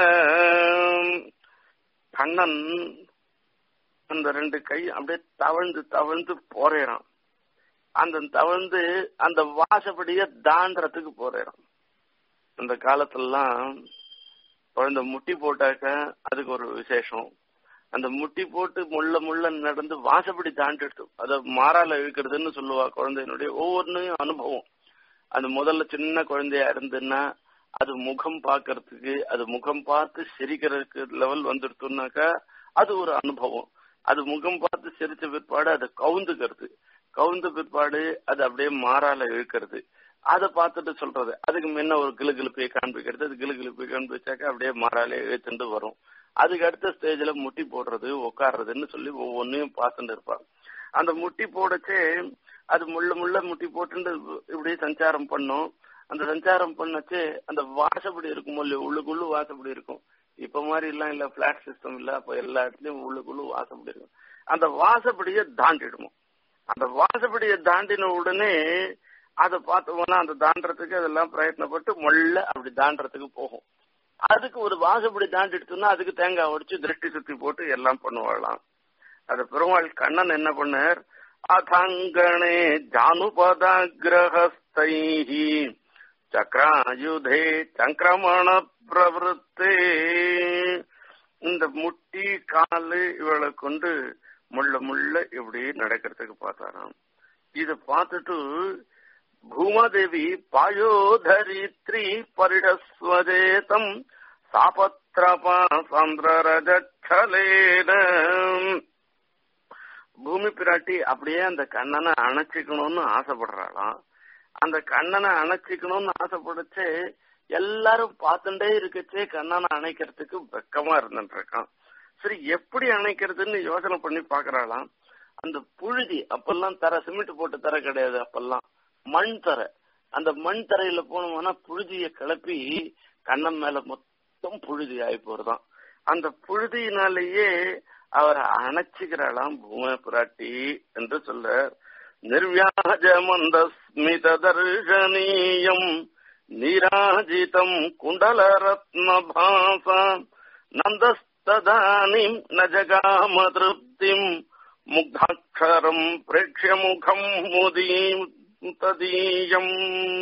கண்ணன் அந்த ரெண்டு கை அப்படியே தவழ்ந்து தவழ்ந்து போறேறான் அந்த தவழ்ந்து அந்த வாசப்படிய தாண்டறதுக்கு போறேறான் அந்த காலத்துலலாம் குழந்தை முட்டி போட்டாக்க அதுக்கு ஒரு விசேஷம் அந்த முட்டி போட்டு முள்ள முள்ள நடந்து வாசப்படி தாண்டிட்டு அத மாறால இழுக்கிறதுன்னு சொல்லுவா குழந்தையினுடைய ஒவ்வொன்றையும் அனுபவம் அது முதல்ல சின்ன குழந்தையா இருந்துன்னா அது முகம் பாக்குறதுக்கு அது முகம் பார்த்து சிரிக்கிறதுக்கு லெவல் வந்துடுத்துனாக்கா அது ஒரு அனுபவம் அது முகம் பார்த்து சிரிச்ச பிற்பாடு அதை கவுந்துக்கிறது கவுந்த பிற்பாடு அது அப்படியே மாறால இழுக்கிறது அதை பார்த்துட்டு சொல்றது அதுக்கு முன்ன ஒரு கிளுகிழப்பையை காண்பிக்கிறது அது கிளுகிழப்பை காண்பிச்சாக்கா அப்படியே மாறாலே இழுத்துட்டு வரும் அதுக்கு அடுத்த ஸ்டேஜ்ல முட்டி போடுறது உட்காடுறதுன்னு சொல்லி ஒவ்வொன்றையும் பார்த்துட்டு இருப்பாங்க அந்த முட்டி போடச்சே அது முள்ள முள்ள முட்டி போட்டு இப்படி சஞ்சாரம் பண்ணும் அந்த சஞ்சாரம் பண்ணச்சே அந்த வாசப்படி இருக்கும் இல்லையா உள்ளுக்குள்ளு வாசப்படி இருக்கும் இப்ப மாதிரி எல்லாம் இல்ல பிளாட் சிஸ்டம் இல்ல அப்ப எல்லா இடத்துலயும் உள்ளுக்குள்ளு வாசப்படி இருக்கும் அந்த வாசப்படியை தாண்டிடுமோ அந்த வாசப்படியை தாண்டின உடனே அதை பார்த்தோம்னா அந்த தாண்டறதுக்கு அதெல்லாம் பிரயத்னப்பட்டு மொள்ள அப்படி தாண்டறதுக்கு போகும் அதுக்கு ஒரு வாசப்படி தாண்டிடுச்சுன்னா அதுக்கு தேங்காய் உடைச்சு திருஷ்டி சுத்தி போட்டு எல்லாம் பண்ணுவாளாம் அது பெருமாள் கண்ணன் என்ன பண்ணார் அதாங்கணே ஜானுபதாகிரகஸ்தைஹி சக்கராயுதே சங்கிரமண பிரவருத்தே இந்த முட்டி காலு இவளை கொண்டு முள்ள முள்ள இப்படி நடக்கிறதுக்கு பார்த்தாராம் இத பார்த்துட்டு பூமாதேவி பாயோதரித்ரி பரிடஸ்வதேதம் சாபத்ரபா சந்திரரஜலேன பூமி பிராட்டி அப்படியே அந்த கண்ணனை அணைச்சிக்கணும்னு ஆசைப்படுறாளாம் அந்த கண்ணனை அணைச்சிக்கணும்னு ஆசைப்படுச்சு எல்லாரும் பார்த்துட்டே இருக்கச்சே கண்ணனை அணைக்கிறதுக்கு வெக்கமா இருந்துட்டு இருக்கான் சரி எப்படி அணைக்கிறதுன்னு யோசனை பண்ணி பாக்குறாளாம் அந்த புழுதி அப்பெல்லாம் தர சிமெண்ட் போட்டு தர கிடையாது அப்பெல்லாம் மண் தர அந்த மண் தரையில போனோம்னா புழுதிய கிளப்பி கண்ணன் மேல மொத்தம் புழுதி ஆகி போறதாம் அந்த புழுதியினாலேயே அவரை அணைச்சுக்கிறாளாம் பூம பிராட்டி என்று சொல்ல நிர்வியாஜ மந்தஸ்மித தர்ஷனீயம் நீராஜிதம் குண்டல ரத்ன பாசா நந்தஸ்ததானிம் ந ஜகாம திருப்திம் முக்தாட்சரம் பிரேட்சிய முகம் முதீம் ததீயம்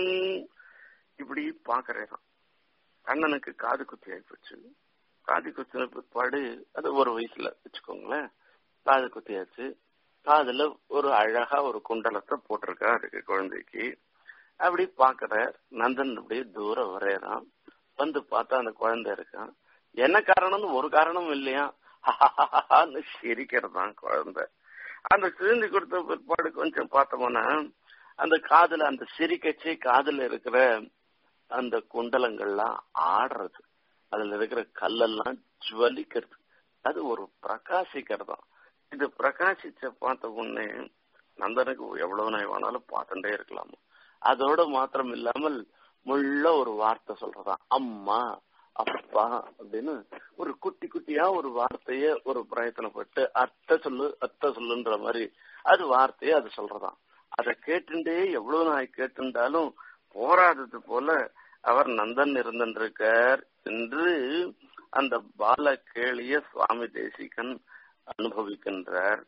இப்படி பாக்குறேன் கண்ணனுக்கு காது குத்தி ஆயிப்போச்சு காது குத்தின பிற்பாடு அது ஒரு வயசுல வச்சுக்கோங்களேன் காது குத்தியாச்சு காதுல ஒரு அழகா ஒரு குண்டலத்தை போட்டிருக்கா இருக்கு குழந்தைக்கு அப்படி பாக்குற நந்தன் அப்படியே தூரம் வரையறான் வந்து பார்த்தா அந்த குழந்தை இருக்கான் என்ன காரணம்னு ஒரு காரணம் இல்லையா சிரிக்கிறதான் குழந்தை அந்த சிரிந்து கொடுத்த பிற்பாடு கொஞ்சம் பார்த்தோம்னா அந்த காதுல அந்த சிரிக்கச்சி காதுல இருக்கிற அந்த குண்டலங்கள்லாம் ஆடுறது அதுல இருக்கிற கல்லெல்லாம் ஜுவலிக்கிறது அது ஒரு பிரகாசிக்கிறதாம் இது பிரகாசிச்ச பார்த்த உடனே நந்தனுக்கு எவ்வளவு நாய் வேணாலும் பார்த்துட்டே இருக்கலாமா அதோட மாத்திரம் இல்லாமல் முள்ள ஒரு வார்த்தை சொல்றதாம் அம்மா அப்பா அப்படின்னு ஒரு குட்டி குட்டியா ஒரு வார்த்தைய ஒரு பிரயத்தனப்பட்டு அத்தை சொல்லு அத்தை சொல்லுன்ற மாதிரி அது வார்த்தைய அது சொல்றதாம் அதை கேட்டுண்டே எவ்வளவு நாய் கேட்டுண்டாலும் போராதது போல அவர் நந்தன் இருந்திருக்கார் என்று அந்த பால கேளிய சுவாமி தேசிகன் அனுபவிக்கின்றார்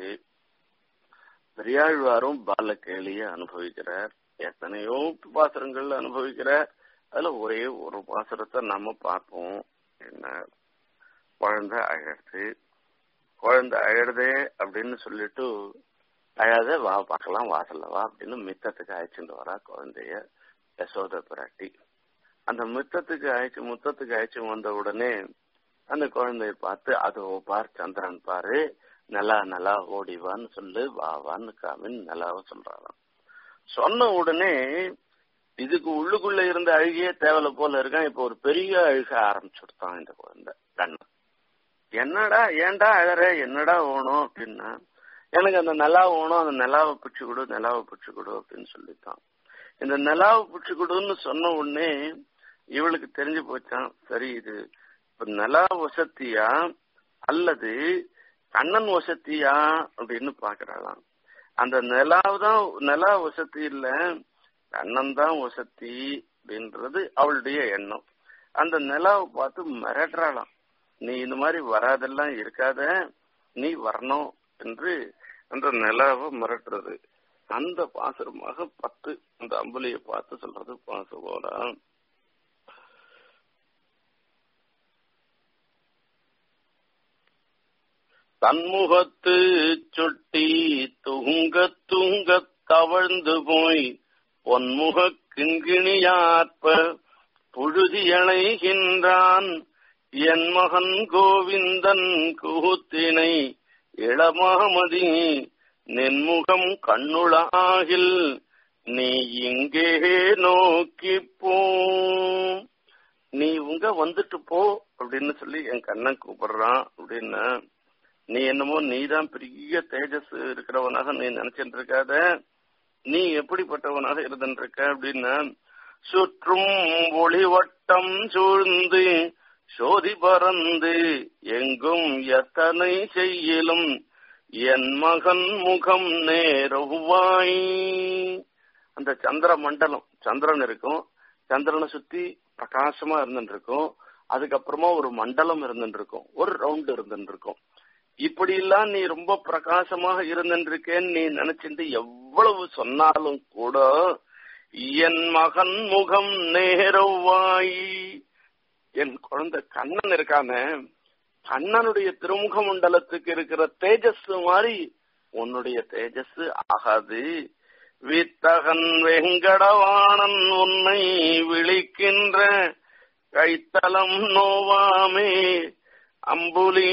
பெரியாழ்வாரும் பால கேளிய அனுபவிக்கிறார் எத்தனையோ பாசுரங்கள் அனுபவிக்கிறார் அதுல ஒரே ஒரு பாசுரத்தை நம்ம பார்ப்போம் என்ன குழந்தை அழகு குழந்தை அழகுதே அப்படின்னு சொல்லிட்டு அழாத வா பார்க்கலாம் வாசல்ல வா அப்படின்னு மித்தத்துக்கு அழைச்சிட்டு வரா குழந்தைய யசோத பிராட்டி அந்த மித்தத்துக்கு அழைச்சு முத்தத்துக்கு அழைச்சு வந்த உடனே அந்த குழந்தைய பார்த்து அதோ பார் சந்திரன் பாரு நல்லா நல்லா ஓடிவான்னு சொல்லு வா வான்னு காமின் நல்லாவ சொல்றாராம் சொன்ன உடனே இதுக்கு உள்ளுக்குள்ள இருந்த அழுகியே தேவலை போல இருக்கான் இப்ப ஒரு பெரிய அழுக ஆரம்பிச்சுடுத்தான் இந்த குழந்தை கண்ணன் என்னடா ஏன்டா அழற என்னடா ஓணும் அப்படின்னா எனக்கு அந்த நிலா ஓணும் அந்த நிலாவை பிடிச்சு கொடு நிலாவை பிடிச்சு கொடு அப்படின்னு சொல்லித்தான் இந்த நிலாவை பிடிச்சு கொடுன்னு சொன்ன உடனே இவளுக்கு தெரிஞ்சு போச்சான் சரி இது இப்ப நிலா வசத்தியா அல்லது கண்ணன் வசத்தியா அப்படின்னு பாக்குறாளாம் அந்த நிலாவு தான் நிலா வசதி இல்ல கண்ணன் தான் வசதி அப்படின்றது அவளுடைய எண்ணம் அந்த நிலாவை பார்த்து மிரட்டுறாளாம் நீ இந்த மாதிரி வராதெல்லாம் இருக்காத நீ வரணும் என்று அந்த நிலாவை மிரட்டுறது அந்த பாசுரமாக பத்து அந்த அம்புலியை பார்த்து சொல்றது பாசுவோரா தன்முகத்து சுட்டி துங்க துங்க தவழ்ந்து போய் பொன்முக கிண்கிணியாற்ப புழுதியணைகின்றான் என் மகன் கோவிந்தன் கூத்தினை இளமாமதி நென்முகம் கண்ணுளாகில் நீ இங்கே நோக்கி போ நீ உங்க வந்துட்டு போ அப்படின்னு சொல்லி என் கண்ணன் கூப்பிடுறான் அப்படின்னு நீ என்னமோ நீதான் பெரிய தேஜஸ் இருக்கிறவனாக நீ நினைச்சிட்டு இருக்காத நீ எப்படிப்பட்டவனாக இருந்திருக்க அப்படின்னா சுற்றும் ஒளிவட்டம் சூழ்ந்து சோதி பறந்து எங்கும் எத்தனை செய்யலும் என் மகன் முகம் நேருவாய் அந்த சந்திர மண்டலம் சந்திரன் இருக்கும் சந்திரனை சுத்தி பிரகாசமா இருந்துட்டு இருக்கும் அதுக்கப்புறமா ஒரு மண்டலம் இருந்துட்டு இருக்கும் ஒரு ரவுண்ட் இருந்துட்டு இருக்கும் இப்படி எல்லாம் நீ ரொம்ப பிரகாசமாக இருந்துருக்கேன்னு நீ நினைச்சிட்டு எவ்வளவு சொன்னாலும் கூட என் மகன் முகம் நேரவாய் என் குழந்தை கண்ணன் இருக்கானே கண்ணனுடைய திருமுக மண்டலத்துக்கு இருக்கிற தேஜஸ் மாதிரி உன்னுடைய தேஜஸ் ஆகாது வித்தகன் வெங்கடவாணன் உன்னை விழிக்கின்ற கைத்தலம் நோவாமே அம்புலி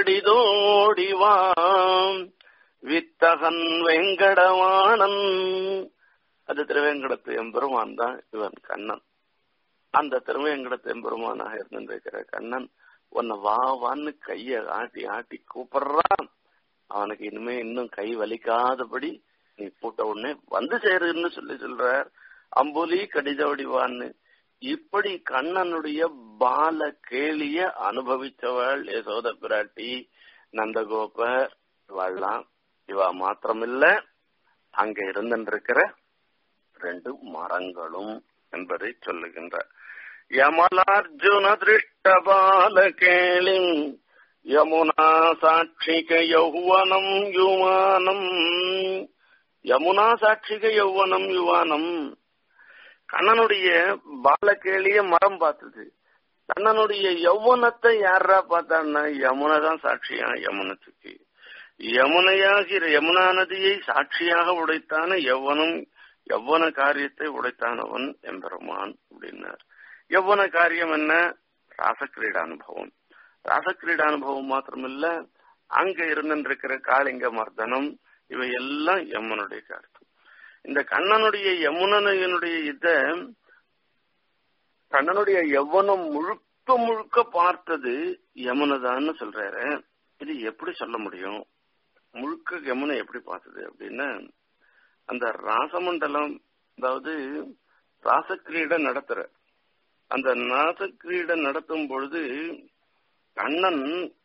கடிதோடிவாம் வித்தகன் வெங்கடவாணன் அது திருவேங்கடத்து எம்பெருமான் தான் இவன் கண்ணன் அந்த திருவேங்கடத்து எம்பெருமானாக இருந்திருக்கிற கண்ணன் உன்னை வா வான்னு கைய ஆட்டி ஆட்டி கூப்பிடுறான் அவனுக்கு இனிமே இன்னும் கை வலிக்காதபடி நீ போட்ட உடனே வந்து சேருன்னு சொல்லி சொல்ற அம்புலி கடிதவடிவான்னு இப்படி கண்ணனுடைய பால கேளிய அனுபவிச்சவள் யசோத பிராட்டி நந்தகோபர் இவாள்லாம் இவா மாத்திரமில்ல அங்க இருந்திருக்கிற ரெண்டு மரங்களும் என்பதை சொல்லுகின்ற யமலார்ஜுன திருஷ்ட பால கேளிம் யமுனா சாட்சிக யௌவனம் யுவானம் யமுனா சாட்சிக யௌவனம் யுவானம் கண்ணனுடைய பாலகேளிய மரம் பார்த்தது கண்ணனுடைய யௌவனத்தை யாரா பார்த்தான்னா யமுனை தான் சாட்சியா யமுனத்துக்கு யமுனையாகிற யமுனா நதியை சாட்சியாக உடைத்தான யௌவனம் யௌவன காரியத்தை உடைத்தானவன் எம்பெருமான் அப்படின்னார் யௌவன காரியம் என்ன ராசக்கிரீட அனுபவம் ராசக்கிரீட அனுபவம் மாத்திரமில்ல அங்க இருந்திருக்கிற காளிங்க மர்தனம் இவை எல்லாம் யமுனுடைய காரியம் இந்த கண்ணனுடைய யமுனனுடைய இத கண்ணனுடைய யவனம் முழுக்க முழுக்க பார்த்தது யமுனதான்னு சொல்றாரு இது எப்படி சொல்ல முடியும் முழுக்க யமுனை எப்படி பார்த்தது அப்படின்னா அந்த ராசமண்டலம் அதாவது ராசக்கிரீட நடத்துற அந்த ராசக்கிரீட நடத்தும் பொழுது கண்ணன்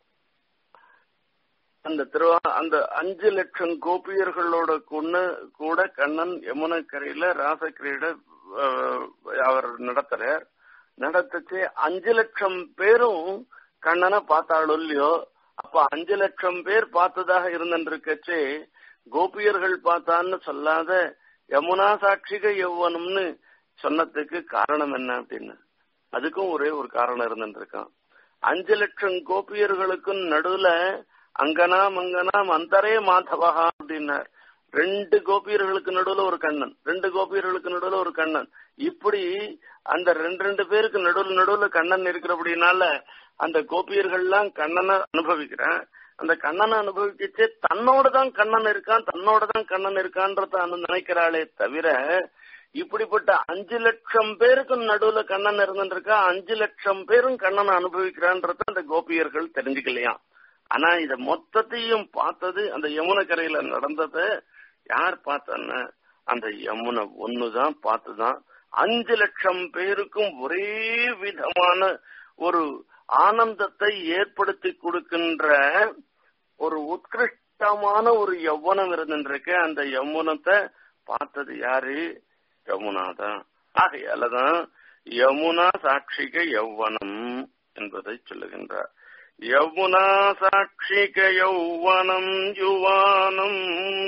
அந்த திருவா அந்த அஞ்சு லட்சம் கோபியர்களோட கொண்டு கூட கண்ணன் யமுனை கரையில ராசக்கிரீட அவர் நடத்துறார் நடத்துச்சு அஞ்சு லட்சம் பேரும் கண்ணனை பார்த்தாலும் இல்லையோ அப்ப அஞ்சு லட்சம் பேர் பார்த்ததாக இருந்துருக்கச்சே கோபியர்கள் பார்த்தான்னு சொல்லாத யமுனா சாட்சிக யௌவனம்னு சொன்னதுக்கு காரணம் என்ன அப்படின்னு அதுக்கும் ஒரே ஒரு காரணம் இருந்துருக்கான் அஞ்சு லட்சம் கோபியர்களுக்கும் நடுவுல அங்கனா மங்கனா மந்தரே மாதவா அப்படின்னார் ரெண்டு கோபியர்களுக்கு நடுவுல ஒரு கண்ணன் ரெண்டு கோபியர்களுக்கு நடுவுல ஒரு கண்ணன் இப்படி அந்த ரெண்டு ரெண்டு பேருக்கு நடுவுல நடுவுல கண்ணன் இருக்கிறபடினால அந்த கோபியர்கள்லாம் கண்ணனை அனுபவிக்கிறேன் அந்த கண்ணனை அனுபவிக்கச்சே தன்னோட தான் கண்ணன் இருக்கான் தன்னோட தான் கண்ணன் இருக்கான்றத நினைக்கிறாளே தவிர இப்படிப்பட்ட அஞ்சு லட்சம் பேருக்கு நடுவுல கண்ணன் இருந்துருக்கா அஞ்சு லட்சம் பேரும் கண்ணனை அனுபவிக்கிறான்றத அந்த கோபியர்கள் தெரிஞ்சுக்கலையாம் ஆனா இத மொத்தத்தையும் பார்த்தது அந்த யமுனை கரையில நடந்தத யார் பார்த்தான அந்த யமுனை ஒண்ணுதான் பார்த்துதான் அஞ்சு லட்சம் பேருக்கும் ஒரே விதமான ஒரு ஆனந்தத்தை ஏற்படுத்தி கொடுக்கின்ற ஒரு உத்கிருஷ்டமான ஒரு யௌவனம் இருந்துருக்கு அந்த யமுனத்தை பார்த்தது யாரு யமுனா தான் ஆகையாலதான் யமுனா சாட்சிக யௌவனம் என்பதை சொல்லுகின்றார் யமுனா சாட்சிக யௌவனம் யுவானம்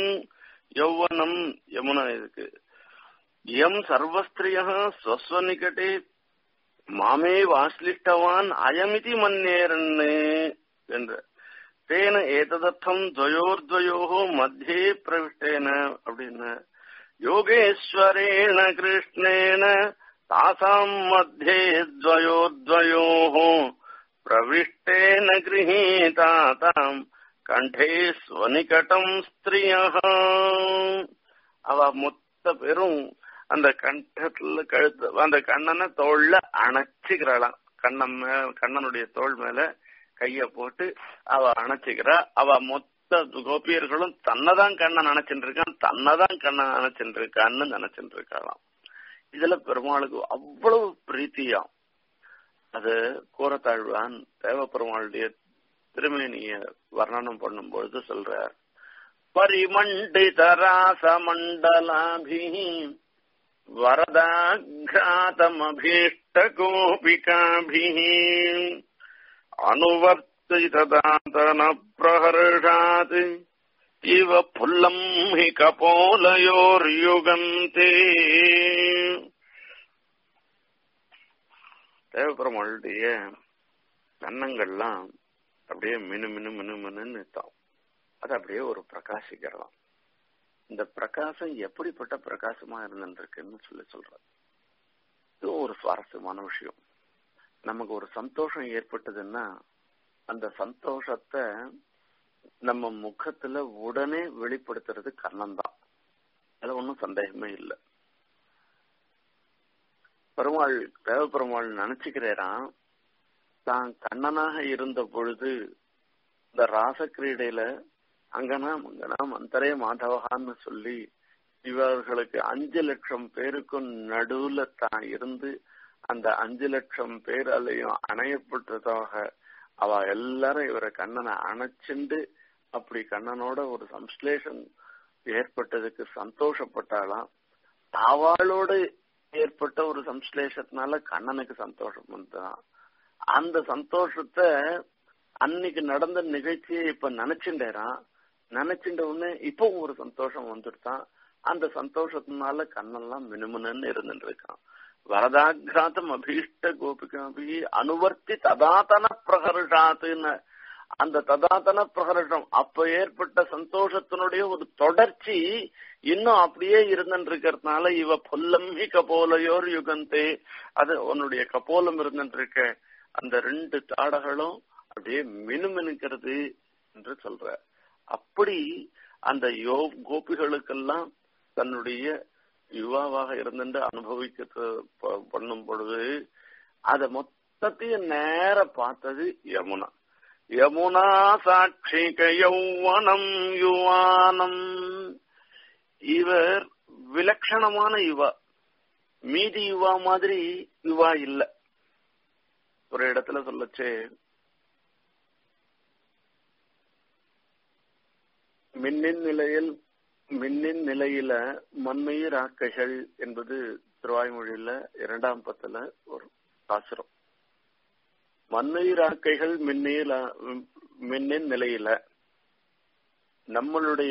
யௌவனம் யமுனா இதுக்கு எம் சர்வஸ்திரிய ஸ்வஸ்வநிகட்டே மாமே வாஸ்லிஷ்டவான் அயமிதி மன்னேரன்னு என்ற தேன ஏததர்த்தம் துவயோர்துவயோ மத்தியே பிரவிஷ்டேன அப்படின்னு யோகேஸ்வரேண கிருஷ்ணேன தாசாம் மத்தியே துவயோர்துவயோ பிரவிஷ்டேன கிரகீதாதாம் கண்டே ஸ்வனிகட்டம் ஸ்திரிய அவ மொத்த பேரும் அந்த கண்டத்துல கழுத்து அந்த கண்ணனை தோல்ல அணைச்சுக்கிறாளாம் கண்ணன் மேல கண்ணனுடைய தோல் மேல கைய போட்டு அவ அணைச்சுக்கிறா அவ மொத்த கோபியர்களும் தன்னைதான் கண்ணன் நினைச்சுட்டு இருக்கான் தன்னைதான் கண்ணன் நினைச்சுட்டு இருக்கான்னு நினைச்சுட்டு இருக்காளாம் இதுல பெருமாளுக்கு அவ்வளவு பிரீத்தியாம் அது கூறத்தாழ்வான் தேவப்பெருமாளுடைய திருமேனிய வர்ணனம் பண்ணும்பொழுது சொல்றார் பரிமண்டித ராச மண்டலாபி वरदाघ्रातमभीष्टगोपिकाभिः अनुवर्तितदातनप्रहर्षात् इव फुल्लम् हि कपोलयोर्युगन्ते தேவபெருமாளுடைய கன்னங்கள்லாம் அப்படியே மினு மினு மினு மினுன்னு தான் அது அப்படியே ஒரு பிரகாசிக்கிறதாம் இந்த பிரகாசம் எப்படிப்பட்ட பிரகாசமா இருந்துருக்குன்னு சொல்லி சொல்ற இது ஒரு சுவாரஸ்யமான விஷயம் நமக்கு ஒரு சந்தோஷம் ஏற்பட்டதுன்னா அந்த சந்தோஷத்தை நம்ம முகத்துல உடனே வெளிப்படுத்துறது கண்ணன் தான் அதுல ஒன்றும் சந்தேகமே இல்லை பெருமாள் தேவ பெருமாள் நினைச்சுக்கிறாராம் தான் கண்ணனாக இருந்த பொழுது இந்த ராசக்கிரீடையில அங்கனா அங்கனா மந்தரே மாதவகான்னு சொல்லி இவர்களுக்கு அஞ்சு லட்சம் பேருக்கும் நடுவுல தான் இருந்து அந்த அஞ்சு லட்சம் பேராலையும் அணையப்பட்டதாக அவ எல்லாரும் இவரை கண்ணனை அணைச்சுண்டு அப்படி கண்ணனோட ஒரு சம்ஸ்லேஷன் ஏற்பட்டதுக்கு சந்தோஷப்பட்டாலாம் அவளோடு ஏற்பட்ட ஒரு சம்ஸ்லேஷத்தினால கண்ணனுக்கு சந்தோஷம் வந்துதான் அந்த சந்தோஷத்தை அன்னைக்கு நடந்த நிகழ்ச்சியை இப்ப நினைச்சுட்டேறான் நினைச்சுட்ட உடனே இப்போ ஒரு சந்தோஷம் வந்துட்டான் அந்த சந்தோஷத்தினால கண்ணெல்லாம் மினுமினு இருந்துட்டு இருக்கான் வரதாகிராதம் அபீஷ்ட கோபிகாபி அனுவர்த்தி ததாதன பிரகர்ஷாத்துன்னு அந்த ததாதன பிரகர்ஷம் அப்ப ஏற்பட்ட சந்தோஷத்தினுடைய ஒரு தொடர்ச்சி இன்னும் அப்படியே இருந்துட்டு இருக்கிறதுனால இவ பொல்லம்பி கபோலையோர் யுகந்தே அது உன்னுடைய கபோலம் இருந்துட்டு இருக்க அந்த ரெண்டு தாடகளும் அப்படியே மினுமினுக்கிறது என்று சொல்ற அப்படி அந்த யோ கோபிகளுக்கெல்லாம் தன்னுடைய யுவாவாக இருந்துட்டு அனுபவிக்க பண்ணும் பொழுது அத மொத்தத்தையும் நேர பார்த்தது யமுனா யமுனா சாட்சிக யௌவனம் யுவானம் இவர் விலட்சணமான யுவா மீதி யுவா மாதிரி யுவா இல்ல ஒரு இடத்துல சொல்லச்சே மின்னின் நிலையில் மின்னின் நிலையில மண்மயிர் ஆக்கைகள் என்பது திருவாய்மொழியில இரண்டாம் பத்துல ஒரு பாசுரம் மண்மயிர் ஆக்கைகள் மின்னீர் மின்னின் நிலையில நம்மளுடைய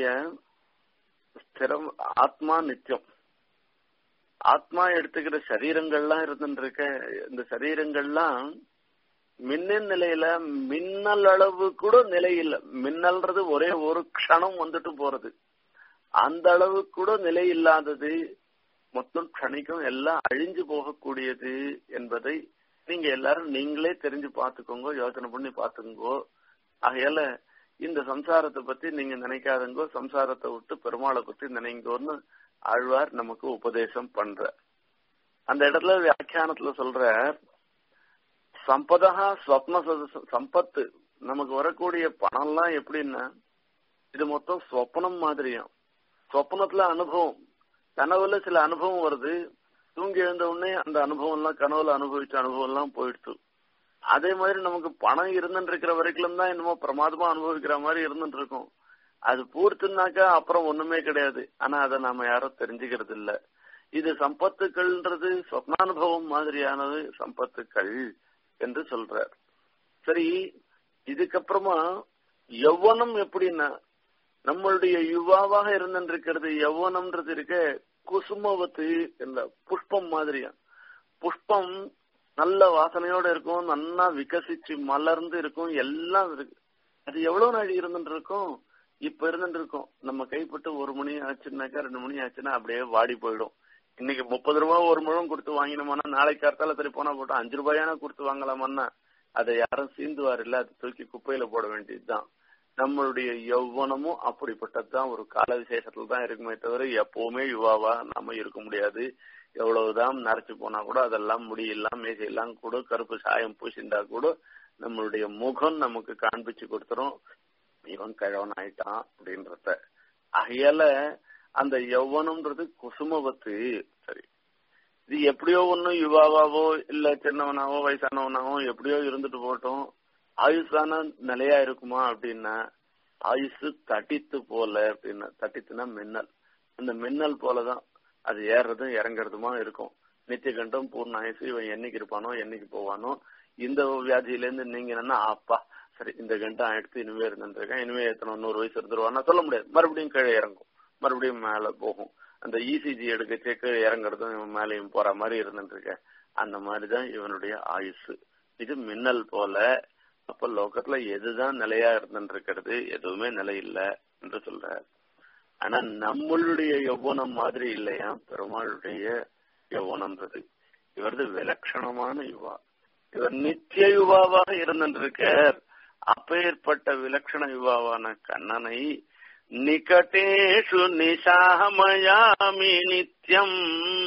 ஸ்திரம் ஆத்மா நித்தியம் ஆத்மா எடுத்துக்கிற சரீரங்கள்லாம் இருந்துருக்க இந்த சரீரங்கள்லாம் மின்னின் நிலையில மின்னல் அளவு கூட நிலை இல்லை மின்னல்ன்றது ஒரே ஒரு க்ஷணம் வந்துட்டு போறது அந்த அளவு கூட நிலை இல்லாதது மொத்தம் க்ஷணிக்கும் எல்லாம் அழிஞ்சு போகக்கூடியது என்பதை நீங்க எல்லாரும் நீங்களே தெரிஞ்சு பார்த்துக்கோங்க யோசனை பண்ணி பார்த்துக்கோங்க ஆகையால இந்த சம்சாரத்தை பத்தி நீங்க நினைக்காதங்கோ சம்சாரத்தை விட்டு பெருமாளை பத்தி நினைங்கோன்னு ஆழ்வார் நமக்கு உபதேசம் பண்ற அந்த இடத்துல வியாக்கியானத்துல சொல்ற சம்பதா ஸ்வப்ன சம்பத்து நமக்கு வரக்கூடிய பணம்லாம் எப்படின்னா இது மொத்தம் ஸ்வப்னம் மாதிரியும் சொப்பனத்துல அனுபவம் கனவுல சில அனுபவம் வருது தூங்கி எழுந்த உடனே அந்த அனுபவம் எல்லாம் கனவுல அனுபவிச்ச அனுபவம் எல்லாம் போயிடுச்சு அதே மாதிரி நமக்கு பணம் இருந்துட்டு இருக்கிற வரைக்கும் தான் என்னமோ பிரமாதமா அனுபவிக்கிற மாதிரி இருந்துட்டு இருக்கும் அது பூர்த்துனாக்கா அப்புறம் ஒண்ணுமே கிடையாது ஆனா அதை நாம யாரும் தெரிஞ்சுக்கிறது இல்ல இது சம்பத்துக்கள்ன்றது சொப்னானுபவம் மாதிரியானது சம்பத்துக்கள் என்று சொல்றார் சரி இதுக்கப்புறமா யௌவனம் எப்படின்னா நம்மளுடைய யுவாவாக இருந்திருக்கிறது யௌவனம்ன்றது இருக்க குசுமவத்து இந்த புஷ்பம் மாதிரியா புஷ்பம் நல்ல வாசனையோட இருக்கும் நல்லா விகசிச்சு மலர்ந்து இருக்கும் எல்லாம் இருக்கு அது எவ்வளவு நாள் இருந்துட்டு இருக்கும் இப்ப இருந்துட்டு இருக்கும் நம்ம கைப்பட்டு ஒரு மணி ஆச்சுன்னாக்கா ரெண்டு மணி ஆச்சுன்னா அப்படியே வாடி போயிடும் இன்னைக்கு முப்பது ரூபாய் ஒரு முழம் கொடுத்து வாங்கினோம்னா நாளைக்கு கருத்தால சரி போனா போட்டோம் அஞ்சு ரூபாயான கொடுத்து வாங்கலாமன்னா அதை யாரும் சீந்துவார் இல்ல அதை தூக்கி குப்பையில போட வேண்டியதுதான் நம்மளுடைய யௌவனமும் அப்படிப்பட்டதுதான் ஒரு கால விசேஷத்துல தான் இருக்குமே தவிர எப்பவுமே யுவாவா நாம இருக்க முடியாது எவ்வளவுதான் நரைச்சு போனா கூட அதெல்லாம் முடியெல்லாம் மேசையெல்லாம் கூட கருப்பு சாயம் பூசிண்டா கூட நம்மளுடைய முகம் நமக்கு காண்பிச்சு கொடுத்துரும் இவன் கிழவன் ஆயிட்டான் அப்படின்றத ஆகையால அந்த யௌவனம்ன்றது குசுமவத்து சரி இது எப்படியோ ஒன்னும் யுவாவாவோ இல்ல சின்னவனாவோ வயசானவனாவோ எப்படியோ இருந்துட்டு போட்டோம் ஆயுஷான நிலையா இருக்குமா அப்படின்னா ஆயுசு தட்டித்து போல அப்படின்னா தட்டித்துனா மின்னல் அந்த மின்னல் போலதான் அது ஏறுறதும் இறங்குறதுமா இருக்கும் நித்திய கண்டம் பூர்ண ஆயுசு இவன் என்னைக்கு இருப்பானோ என்னைக்கு போவானோ இந்த வியாதியில இருந்து நீங்க என்னன்னா அப்பா சரி இந்த கண்டம் எடுத்து இனிமே இருந்துருக்கேன் இனிமே எத்தனை நூறு வயசு இருந்துருவான்னா சொல்ல முடியாது மறுபடியும் கீழே இறங்கும் மறுபடியும் மேல போகும் அந்த இசிஜி எடுக்க கீழே இறங்குறதும் இவன் மேலேயும் போற மாதிரி இருந்துட்டு இருக்கேன் அந்த மாதிரிதான் இவனுடைய ஆயுசு இது மின்னல் போல அப்ப லோகத்துல எதுதான் நிலையா இருந்துட்டு இருக்கிறது எதுவுமே நிலை இல்ல என்று சொல்ற ஆனா நம்மளுடைய யௌவனம் மாதிரி இல்லையா பெருமாளுடைய யௌவனம்ன்றது இவரது விலட்சணமான யுவா இவர் நித்திய யுவாவாக இருந்திருக்கார் அப்பேற்பட்ட விலட்சண யுவாவான கண்ணனை நிகட்டேஷு நிஷாமயாமி நித்தியம்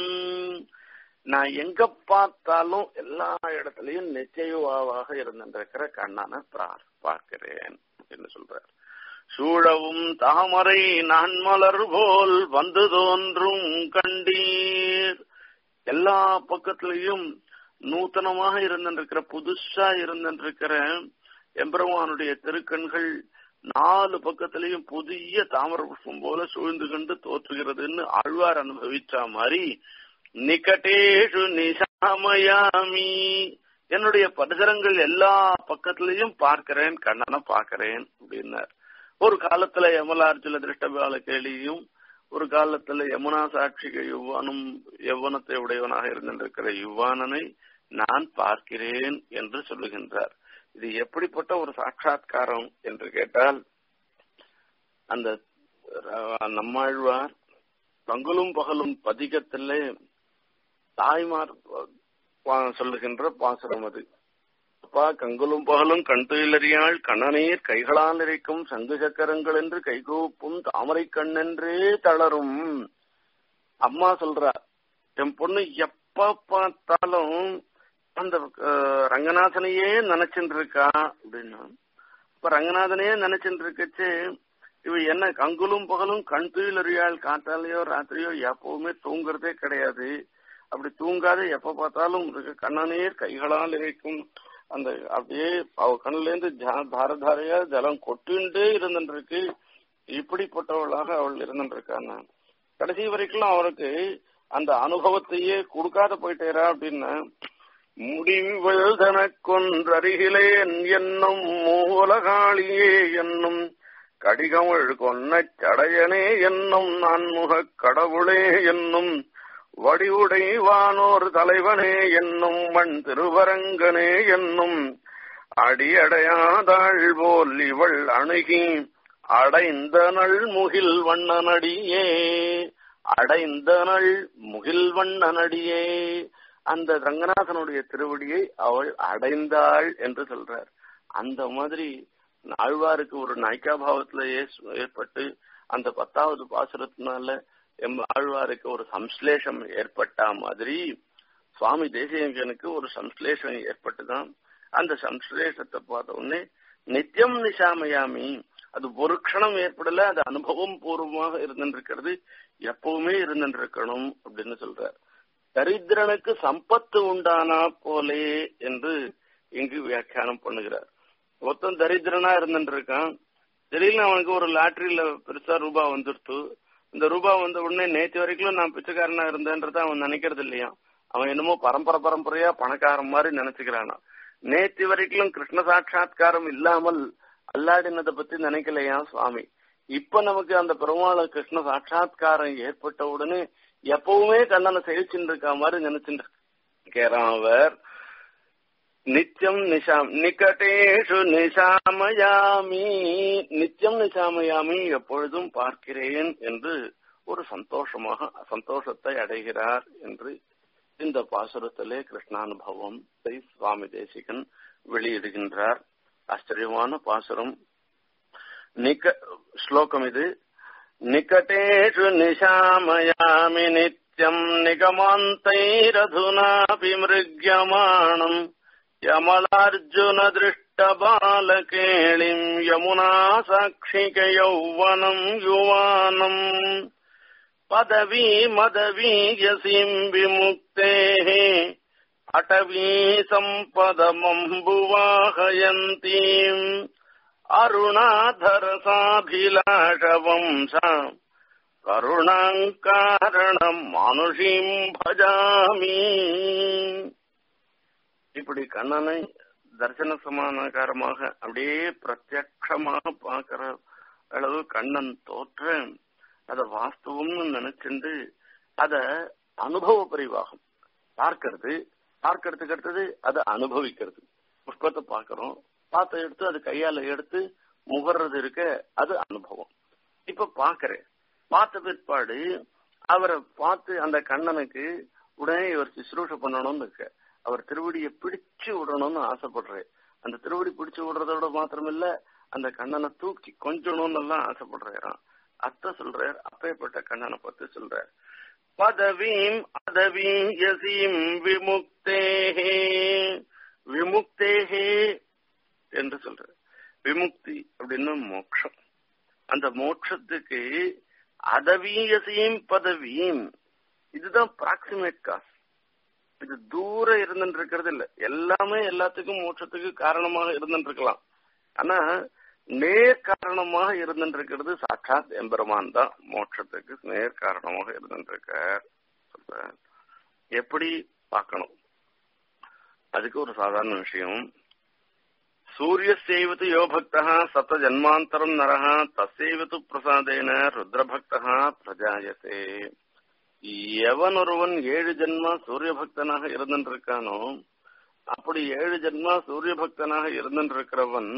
நான் எங்க பார்த்தாலும் எல்லா இடத்துலயும் நிச்சயவாவாக இருந்திருக்கிற கண்ணனை பார்க்கிறேன் என்று சொல்றார் சூழவும் தாமரை நான் மலர் போல் வந்து தோன்றும் கண்டீர் எல்லா பக்கத்திலையும் நூத்தனமாக இருந்திருக்கிற புதுசா இருந்திருக்கிற எம்பெருமானுடைய திருக்கண்கள் நாலு பக்கத்திலையும் புதிய தாமர புஷ்பம் போல சூழ்ந்து கொண்டு தோற்றுகிறதுன்னு ஆழ்வார் அனுபவிச்சா மாதிரி நிகட்டேஷு நிசாமயாமி என்னுடைய பரிசரங்கள் எல்லா பக்கத்திலையும் பார்க்கிறேன் கண்ணனை பார்க்கிறேன் அப்படின்னார் ஒரு காலத்துல யமலார்ஜுல திருஷ்டபால கேலியும் ஒரு காலத்துல யமுனா சாட்சிக யுவானும் யௌவனத்தை உடையவனாக இருந்திருக்கிற யுவானனை நான் பார்க்கிறேன் என்று சொல்லுகின்றார் இது எப்படிப்பட்ட ஒரு சாட்சா்காரம் என்று கேட்டால் அந்த நம்மாழ்வார் பங்குலும் பகலும் பதிகத்திலே தாய்மார் சொல்லுகின்ற பாசுரம் அது அப்பா கங்குலும் பகலும் கண் துயிலறியாள் கண்ணநீர் கைகளால் இருக்கும் சங்கு சக்கரங்கள் என்று கைகூப்பும் தாமரை கண்ணென்றே தளரும் அம்மா சொல்றா என் பொண்ணு எப்ப பார்த்தாலும் அந்த ரங்கநாதனையே நினைச்சுட்டு இருக்கா அப்படின்னா இப்ப ரங்கநாதனையே நினைச்சுட்டு இருக்கச்சு இவ என்ன கங்குலும் பகலும் கண் துயிலறியாள் காத்தாலேயோ ராத்திரியோ எப்பவுமே தூங்குறதே கிடையாது அப்படி தூங்காத எப்ப பார்த்தாலும் கண்ணநீர் கைகளால் இருக்கும் அந்த அப்படியே அவ கண்ணுல இருந்து தாரதாரையா ஜலம் கொட்டுண்டே இருந்துருக்கு இப்படிப்பட்டவளாக அவள் இருந்துருக்காங்க கடைசி வரைக்கும் அவருக்கு அந்த அனுபவத்தையே கொடுக்காத போயிட்டேரா அப்படின்னா முடிவுகள் தனக்கொன்றருகிலேன் என்னும் மூலகாளியே என்னும் கடிகமிழ் கொன்ன சடையனே என்னும் நான்முக கடவுளே என்னும் வடிவுடை வானோர் தலைவனே என்னும் மண் திருவரங்கனே என்னும் அடியடையாதாள் போல் இவள் அணுகி அடைந்தனள் முகில் வண்ணனடியே அடைந்தனள் முகில் வண்ணனடியே அந்த ரங்கநாதனுடைய திருவடியை அவள் அடைந்தாள் என்று சொல்றார் அந்த மாதிரி ஆழ்வாருக்கு ஒரு நாய்க்காபாவத்துல ஏற்பட்டு அந்த பத்தாவது பாசுரத்தினால எம் ஆழ்வாருக்கு ஒரு சம்ஸ்லேஷம் ஏற்பட்ட மாதிரி சுவாமி தேசியங்கனுக்கு ஒரு சம்ஸ்லேஷம் ஏற்பட்டுதான் அந்த சம்ஸ்லேஷத்தை பார்த்த உடனே நித்தியம் நிஷாமயாமி அது ஒரு க்ஷணம் ஏற்படல அது அனுபவம் பூர்வமாக இருந்திருக்கிறது எப்பவுமே இருந்திருக்கணும் அப்படின்னு சொல்றார் தரித்திரனுக்கு சம்பத்து உண்டானா போலே என்று இங்கு வியாக்கியானம் பண்ணுகிறார் ஒருத்தன் தரித்திரனா இருந்துட்டு இருக்கான் திடீர்னு அவனுக்கு ஒரு லாட்டரியில பெருசா ரூபா வந்துருத்து இந்த ரூபா வந்த உடனே நேற்று வரைக்கும் நான் பிச்சைக்காரனா இருந்தேன்றத அவன் நினைக்கிறது இல்லையா அவன் என்னமோ பரம்பரை பரம்பரையா பணக்காரன் மாதிரி நினைச்சுக்கிறானா நேற்று வரைக்கும் கிருஷ்ண சாட்சா்காரம் இல்லாமல் அல்லாடினதை பத்தி நினைக்கலையா சுவாமி இப்ப நமக்கு அந்த பெருமாள் கிருஷ்ண சாட்சா்காரம் ஏற்பட்ட உடனே எப்பவுமே கண்ணனை செயல்ச்சுட்டு இருக்க மாதிரி நினைச்சுட்டு கேறான் அவர் நித்தியம் நிஷாம் நிகட்டேஷு நிஷாமயாமி நித்தியம் நிஷாமயாமி எப்பொழுதும் பார்க்கிறேன் என்று ஒரு சந்தோஷமாக சந்தோஷத்தை அடைகிறார் என்று இந்த பாசுரத்திலே கிருஷ்ணானுபவம் சுவாமி தேசிகன் வெளியிடுகின்றார் ஆச்சரியமான பாசுரம் நிக ஸ்லோகம் இது நிகட்டேஷு நிஷாமயாமி நித்யம் நிகமாந்தைரதுனாபி மிருக்யமாணம் यमलार्जुन दृष्टबालकेळिम् यमुना साक्षिकयौवनम् युवानम् पदवी मदवीयसीम् विमुक्तेः अटवी सम्पदमम्बुवाहयन्तीम् अरुणाधरसाभिलाषवंश கருணாங்காரணம் மனுஷிம் பஜாமி இப்படி கண்ணனை தர்சன சமானகாரமாக அப்படியே பிரத்யக்ஷமாக பார்க்கிற அளவு கண்ணன் தோற்ற அத வாஸ்தவம்னு நினைச்சுண்டு அத அனுபவ பரிவாகம் பார்க்கறது பார்க்கறதுக்கு அடுத்தது அதை அனுபவிக்கிறது புஷ்பத்தை பார்க்கிறோம் பார்த்த எடுத்து அது கையால எடுத்து முகர்றது இருக்க அது அனுபவம் இப்ப பாக்குறேன் பார்த்த பிற்பாடு அவரை பார்த்து அந்த கண்ணனுக்கு உடனே இவர் சுசுரூஷ பண்ணணும்னு இருக்க அவர் திருவடியை பிடிச்சு விடணும்னு ஆசைப்படுறேன் அந்த திருவடி பிடிச்சு விடுறதோட மாத்திரமில்ல அந்த கண்ணனை தூக்கி கொஞ்சணும்னு எல்லாம் ஆசைப்படுறாராம் அத்த சொல்றார் அப்பேற்பட்ட கண்ணனை பத்தி சொல்றார் பதவீம் அதவீம் யசீம் விமுக்தேஹே விமுக்தேஹே என்று சொல்ற விமுக்தி அப்படின்னா மோட்சம் அந்த மோட்சத்துக்கு அதவீயசீம் பதவியும் இதுதான் ப்ராக்சிமேட் காஸ் இது தூரம் இருந்துட்டு இருக்கிறது இல்ல எல்லாமே எல்லாத்துக்கும் மோட்சத்துக்கு காரணமாக இருந்துட்டு இருக்கலாம் ஆனா நேர் காரணமாக இருந்துட்டு இருக்கிறது சாட்சாத் எம்பெருமான் தான் மோட்சத்துக்கு நேர் காரணமாக இருந்துட்டு இருக்கார் சொல்றார் எப்படி பார்க்கணும் அதுக்கு ஒரு சாதாரண விஷயம் சூரியசேவத்து யோ பக்தா சப்த ஜன்மாந்தரம் நரஹ தசேவத்து பிரசாதேன ருத்ரபக்தா பிரஜாயசே எவன் ஒருவன் ஏழு ஜென்மா சூரிய பக்தனாக இருந்திருக்கானோ அப்படி ஏழு ஜென்மா சூரிய பக்தனாக இருந்திருக்கிறவன்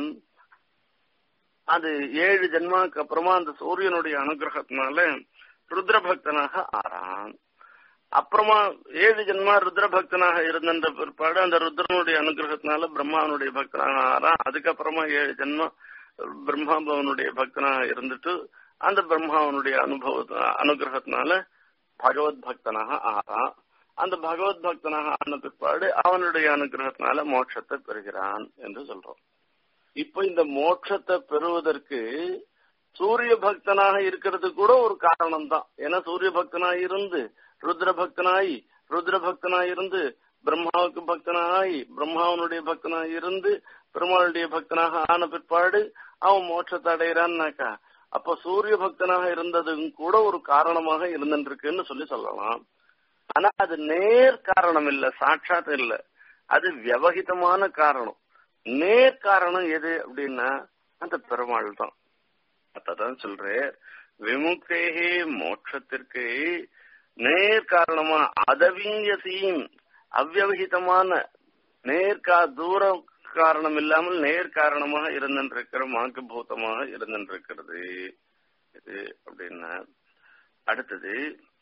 அது ஏழு ஜென்மாக்கு அப்புறமா அந்த சூரியனுடைய அனுகிரகத்தினால ருத்ர பக்தனாக ஆறான் அப்புறமா ஏழு ஜென்மா ருத்ர பக்தனாக இருந்த பிற்பாடு அந்த ருத்ரனுடைய அனுகிரகத்தினால பிரம்மாவனுடைய பக்தனாக ஆறான் அதுக்கப்புறமா ஏழு ஜென்மா பிரம்மாபவனுடைய பக்தனாக இருந்துட்டு அந்த பிரம்மாவனுடைய அனுபவ அனுகிரகத்தினால பகவத் பக்தனாக ஆறான் அந்த பகவத் பக்தனாக ஆன பிற்பாடு அவனுடைய அனுகிரகத்தினால மோட்சத்தை பெறுகிறான் என்று சொல்றோம் இப்ப இந்த மோட்சத்தை பெறுவதற்கு சூரிய பக்தனாக இருக்கிறது கூட ஒரு காரணம் தான் ஏன்னா சூரிய பக்தனாக இருந்து ருத்ர பக்தனாய் ருத்ர பக்தனாய் இருந்து பிரம்மாவுக்கு பக்தனாய் பிரம்மாவனுடைய பக்தனாய் இருந்து பெருமாளுடைய பக்தனாக ஆன பிற்பாடு அவன் மோட்சத்தை அடைகிறான்னாக்கா அப்ப சூரிய பக்தனாக இருந்ததும் கூட ஒரு காரணமாக இருந்துருக்குன்னு சொல்லி சொல்லலாம் ஆனா அது நேர் காரணம் இல்ல சாட்சாத் இல்ல அது வியவகிதமான காரணம் நேர் காரணம் எது அப்படின்னா அந்த பெருமாள் தான் அதான் சொல்றேன் விமுக்தேகே மோட்சத்திற்கு நேர் காரணமா அதவீயசீம் அவ்வவகிதமான நேர்கா தூர காரணம் இல்லாமல் நேர் காரணமாக இருந்திருக்கிற மாக்கு பூத்தமாக இருந்திருக்கிறது இது அப்படின்னா அடுத்தது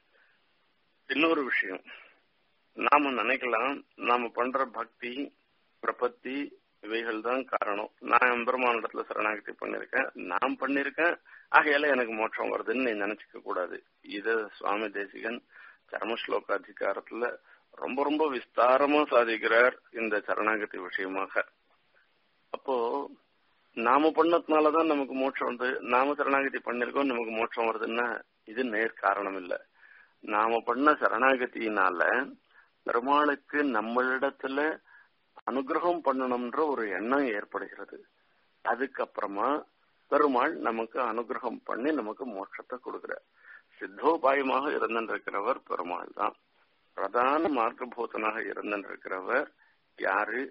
இன்னொரு விஷயம் நாம நினைக்கலாம் நாம பண்ற பக்தி பிரபத்தி இவைகள் தான் காரணம் நான் எம்பெருமானிடத்துல சரணாகதி பண்ணிருக்கேன் நான் பண்ணிருக்கேன் ஆகையால எனக்கு மோட்சம் வருதுன்னு நீ நினைச்சுக்க கூடாது இது சுவாமி தேசிகன் சர்மஸ்லோக அதிகாரத்துல ரொம்ப ரொம்ப விஸ்தாரமா சாதிக்கிறார் இந்த சரணாகதி விஷயமாக அப்போ நாம பண்ணதுனாலதான் நமக்கு மோட்சம் வந்து நாம சரணாகதி பண்ணிருக்கோம் நமக்கு மோட்சம் வருதுன்னா இது நேர் காரணம் இல்ல நாம பண்ண சரணாகதியினால பெருமாளுக்கு நம்மளிடத்துல அனுகிரகம் பண்ணணும்ன்ற ஒரு எண்ணம் ஏற்படுகிறது அதுக்கப்புறமா பெருமாள் நமக்கு அனுகிரகம் பண்ணி நமக்கு மோட்சத்தை கொடுக்கிறார் சித்தோபாயமாக இருந்திருக்கிறவர் பெருமாள் தான் பிரதான மார்க்கபூதனாக இருந்திருக்கிறவர் யாரு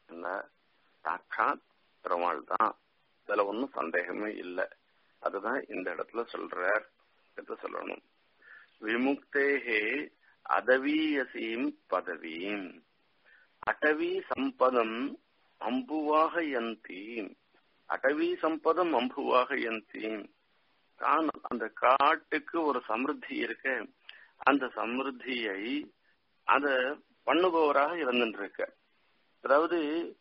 சாட்சாத் பெருமாள் தான் இதுல ஒன்றும் சந்தேகமே இல்லை அதுதான் இந்த இடத்துல சொல்றார் எடுத்து சொல்லணும் விமுக்தேகே அதவீயசீம் பதவீம் அடவி சம்பதம் அம்புவாக யந்தீம் அடவி சம்பதம் அம்புவாக யந்தீம் தான் அந்த காட்டுக்கு ஒரு சமிருத்தி இருக்க அந்த சமிருத்தியை அத பண்ணுபவராக இருந்துருக்க அதாவது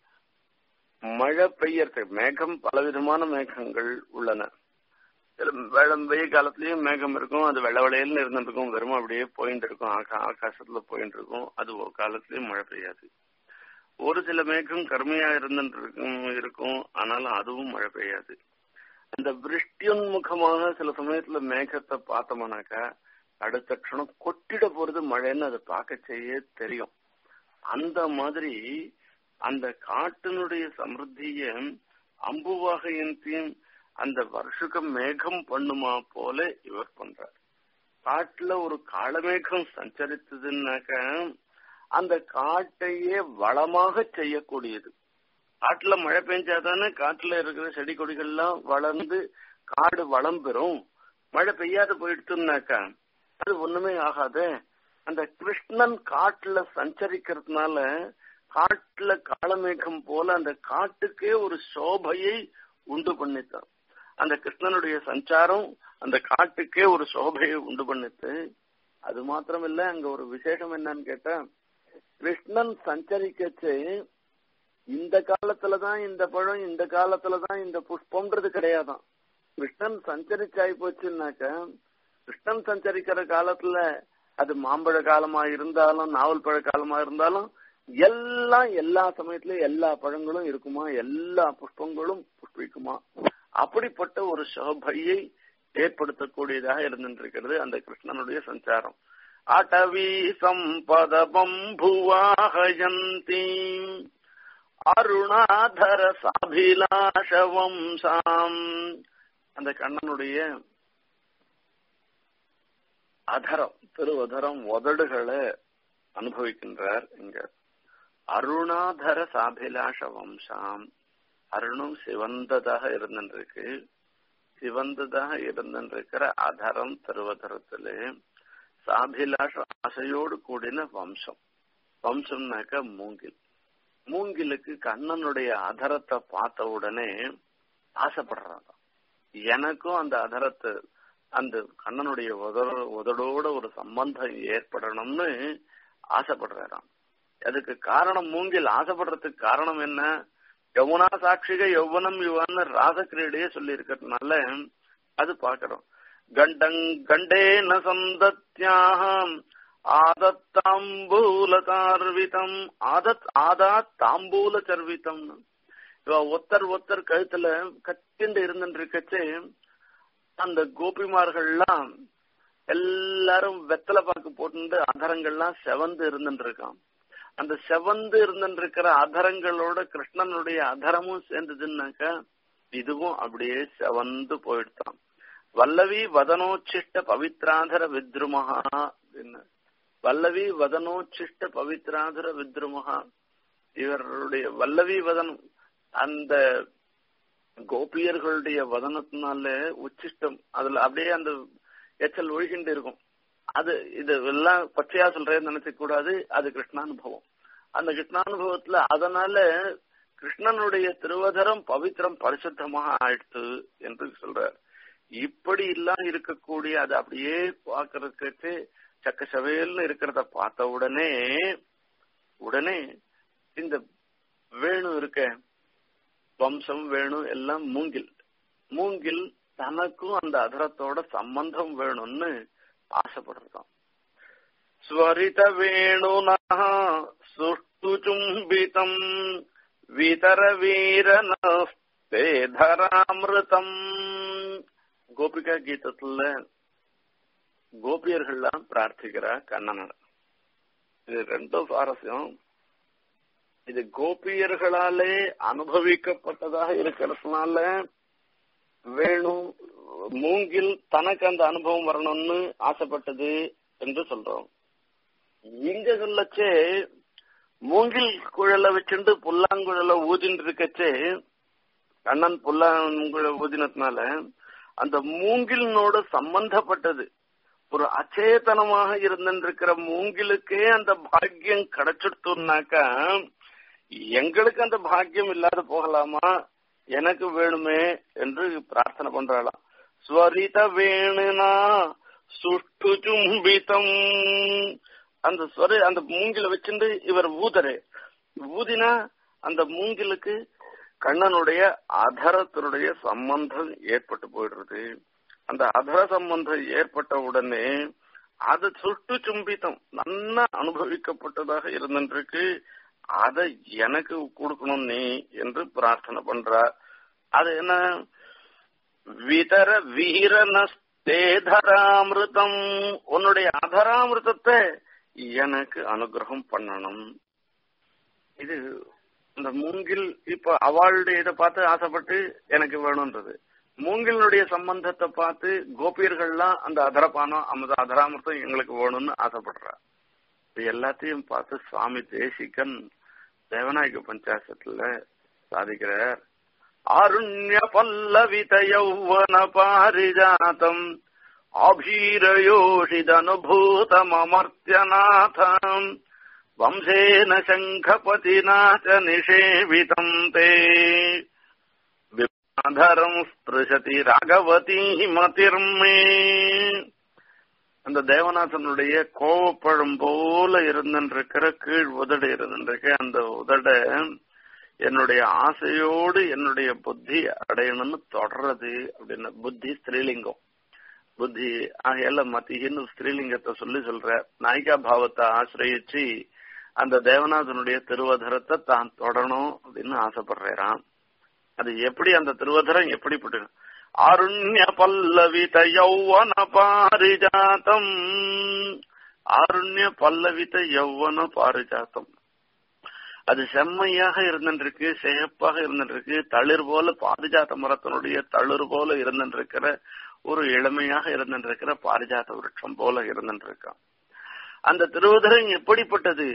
மழை பெய்யறது மேகம் பலவிதமான மேகங்கள் உள்ளன வெள்ளம் வெயில் காலத்திலயும் மேகம் இருக்கும் அது வெள்ள வெளையல்னு இருந்துருக்கும் வெறும் அப்படியே போயிட்டு இருக்கும் ஆகாசத்துல போயிட்டு இருக்கும் அது ஒரு காலத்திலயும் மழை பெய்யாது ஒரு சில மேகம் கருமையா இருந்துட்டு இருக்கும் ஆனாலும் அதுவும் மழை பெய்யாது அந்த விருஷ்டியுன்முகமாக சில சமயத்துல மேகத்தை பார்த்தோம்னாக்கா அடுத்த க்ஷணம் கொட்டிட போறது மழைன்னு அதை பார்க்க செய்ய தெரியும் அந்த மாதிரி அந்த காட்டினுடைய சமிருத்திய அம்புவாகையின் அந்த வருஷகம் மேகம் பண்ணுமா போல இவர் பண்றார் காட்டுல ஒரு காலமேகம் சஞ்சரித்ததுன்னாக்க அந்த காட்டையே வளமாக செய்யக்கூடியது காட்டுல மழை பெஞ்சாதானே காட்டுல இருக்கிற செடி கொடிகள்லாம் வளர்ந்து காடு வளம் பெறும் மழை பெய்யாத போயிடுச்சுன்னாக்கா அது ஒண்ணுமே ஆகாது அந்த கிருஷ்ணன் காட்டுல சஞ்சரிக்கிறதுனால காட்டுல காலமேகம் போல அந்த காட்டுக்கே ஒரு சோபையை உண்டு பண்ணித்தான் அந்த கிருஷ்ணனுடைய சஞ்சாரம் அந்த காட்டுக்கே ஒரு சோபையை உண்டு பண்ணித்து அது மாத்திரம் இல்ல அங்க ஒரு விசேஷம் என்னன்னு கேட்டா கிருஷ்ணன் சஞ்சரிக்கச்சு இந்த காலத்துலதான் இந்த பழம் இந்த காலத்துலதான் இந்த புஷ்பம்ன்றது கிடையாதான் கிருஷ்ணன் சஞ்சரிச்சாய் போச்சுன்னாக்க கிருஷ்ணன் சஞ்சரிக்கிற காலத்துல அது மாம்பழ காலமா இருந்தாலும் நாவல் பழ காலமா இருந்தாலும் எல்லாம் எல்லா சமயத்திலயும் எல்லா பழங்களும் இருக்குமா எல்லா புஷ்பங்களும் புஷ்பிக்குமா அப்படிப்பட்ட ஒரு சோபையை ஏற்படுத்தக்கூடியதாக இருந்திருக்கிறது அந்த கிருஷ்ணனுடைய சஞ்சாரம் அடவி சம்பத பம்புவாகயந்தி அருணாதர சாபிலாஷ வம்சாம் அந்த கண்ணனுடைய அதரம் திருவதரம் உதடுகளை அனுபவிக்கின்றார் இங்க அருணாதர சாபிலாஷ வம்சாம் அருணும் சிவந்ததாக இருந்திருக்கு சிவந்ததாக இருந்திருக்கிற அதரம் திருவதரத்திலே சாபிலாஷ ஆசையோடு கூடின வம்சம் வம்சம்னாக்க மூங்கில் மூங்கிலுக்கு கண்ணனுடைய அதரத்தை பார்த்த உடனே ஆசைப்படுறாங்க எனக்கும் அந்த அதரத்தை அந்த கண்ணனுடைய உதட உதடோட ஒரு சம்பந்தம் ஏற்படணும்னு ஆசைப்படுறாராம் அதுக்கு காரணம் மூங்கில் ஆசைப்படுறதுக்கு காரணம் என்ன யமுனா சாட்சிக யௌவனம் யுவான்னு ராசக்கிரீடையே சொல்லி இருக்கிறதுனால அது பாக்குறோம் கண்டங் கண்டேன சந்தத்யாகம் ஆதத்தாம்பூல தார்விதம் ஆதத் ஆதாத் தாம்பூல சர்விதம் இவ ஒத்தர் ஒத்தர் கழுத்துல கட்டிண்டு இருந்துருக்கச்சு அந்த கோபிமார்கள்லாம் எல்லாரும் வெத்தலை பாக்கு போட்டு அதரங்கள்லாம் செவந்து இருந்துட்டு இருக்கான் அந்த செவந்து இருந்துருக்கிற அதரங்களோட கிருஷ்ணனுடைய அதரமும் சேர்ந்ததுன்னாக்கா இதுவும் அப்படியே செவந்து போயிடுதான் வல்லவி வதனோச்சிஷ்ட பவித்ராதர வித்ருமஹா அப்படின்னு வல்லவி வதனோச்சிஷ்ட பவித்ராதர வித்ருமஹா இவருடைய வல்லவி வதனம் அந்த கோபியர்களுடைய வதனத்தினால உச்சிஷ்டம் அதுல அப்படியே அந்த எச்சல் ஒழுகிண்டு இருக்கும் அது இது எல்லாம் பச்சையா சொல்றேன்னு நினைச்ச கூடாது அது கிருஷ்ணானுபவம் அந்த கிருஷ்ணானுபவத்துல அதனால கிருஷ்ணனுடைய திருவதரம் பவித்திரம் பரிசுத்தமாக ஆயிடுத்து என்று சொல்றார் இப்படி எல்லாம் இருக்கக்கூடிய அது அப்படியே பாக்குறதுக்கு சக்க சவையல்னு இருக்கிறத பார்த்த உடனே உடனே இந்த வேணு இருக்க வம்சம் வேணு எல்லாம் மூங்கில் மூங்கில் தனக்கும் அந்த அதரத்தோட சம்பந்தம் வேணும்னு ஆசைப்படுறதாம் ஸ்வரித வேணுனா சுஷ்டு சும்பிதம் விதர வீரனஸ்தே தராமிருதம் கோபிகா கீதத்துல கோபியர்கள்லாம் பிரார்த்திக்கிறா கண்ணன் இது ரெண்டும் சுவாரஸ்யம் இது கோபியர்களாலே அனுபவிக்கப்பட்டதாக இருக்கிறதுனால வேணும் மூங்கில் தனக்கு அந்த அனுபவம் வரணும்னு ஆசைப்பட்டது என்று சொல்றோம் இங்க சொல்லச்சே மூங்கில் குழலை வச்சுட்டு புல்லாங்குழல ஊதின்னு இருக்கச்சே கண்ணன் புல்லாங்குழ ஊதினதுனால அந்த மூங்கிலினோட சம்பந்தப்பட்டது ஒரு அச்சேதனமாக இருந்திருக்கிற மூங்கிலுக்கே அந்த பாக்கியம் கிடைச்சிடுத்துனாக்கா எங்களுக்கு அந்த பாக்கியம் இல்லாத போகலாமா எனக்கு வேணுமே என்று பிரார்த்தனை பண்றாளாம் ஸ்வரித வேணுனா சுஷ்டு சும்பிதம் அந்த ஸ்வர அந்த மூங்கில வச்சுட்டு இவர் ஊதரே ஊதினா அந்த மூங்கிலுக்கு கண்ணனுடைய அதரத்தினுடைய சம்பந்தம் ஏற்பட்டு போயிடுறது அந்த அதர சம்பந்தம் ஏற்பட்ட உடனே அது சுட்டு சும்பித்தம் நல்லா அனுபவிக்கப்பட்டதாக இருந்திருக்கு அதை எனக்கு கொடுக்கணும் நீ என்று பிரார்த்தனை பண்றா அது என்ன விதர வீரனஸ்தேதராமிருதம் உன்னுடைய அதராமிருதத்தை எனக்கு அனுகிரகம் பண்ணணும் இது இந்த மூங்கில் இப்ப அவளுடைய இதை பார்த்து ஆசைப்பட்டு எனக்கு வேணும்ன்றது மூங்கிலினுடைய சம்பந்தத்தை பார்த்து கோபியர்கள்லாம் அந்த அதரபானம் அமுத அதராமிர்தம் எங்களுக்கு வேணும்னு ஆசைப்படுறா இது எல்லாத்தையும் பார்த்து சுவாமி தேசிகன் தேவநாயக பஞ்சாசத்துல சாதிக்கிறார் ஆருண்ய பல்லவித யௌவன பாரிஜாதம் ஆபீரயோஷிதனுபூதமர்த்தியநாதம் வம்சேன சங்கபதினா ச நிஷேவிதம் தே விபாதரம் ஸ்பிருஷதி ராகவதி மதிர்மே அந்த தேவநாதனுடைய கோவப்பழம் போல இருந்திருக்கிற கீழ் உதடு இருந்திருக்க அந்த உதட என்னுடைய ஆசையோடு என்னுடைய புத்தி அடையணும்னு தொடர்றது அப்படின்னு புத்தி ஸ்திரீலிங்கம் புத்தி ஆகையால மத்தின்னு ஸ்திரீலிங்கத்தை சொல்லி சொல்ற நாயிகா பாவத்தை ஆசிரியிச்சு அந்த தேவநாதனுடைய திருவதரத்தை தான் தொடணும் அப்படின்னு ஆசைப்படுறான் அது எப்படி அந்த திருவதரம் எப்படிப்பட்டு ஆருண்ய பல்லவித யௌவன பாரிஜாத்தம் ஆருண்ய பல்லவித யௌவன பாரிஜாத்தம் அது செம்மையாக இருந்துருக்கு சிகப்பாக இருந்துருக்கு தளிர் போல பாரிஜாத்த மரத்தினுடைய தளிர் போல இருந்துருக்கிற ஒரு இளமையாக இருந்துருக்கிற பாரிஜாத்த விருட்சம் போல இருந்துருக்கான் அந்த திருவதரம் எப்படிப்பட்டது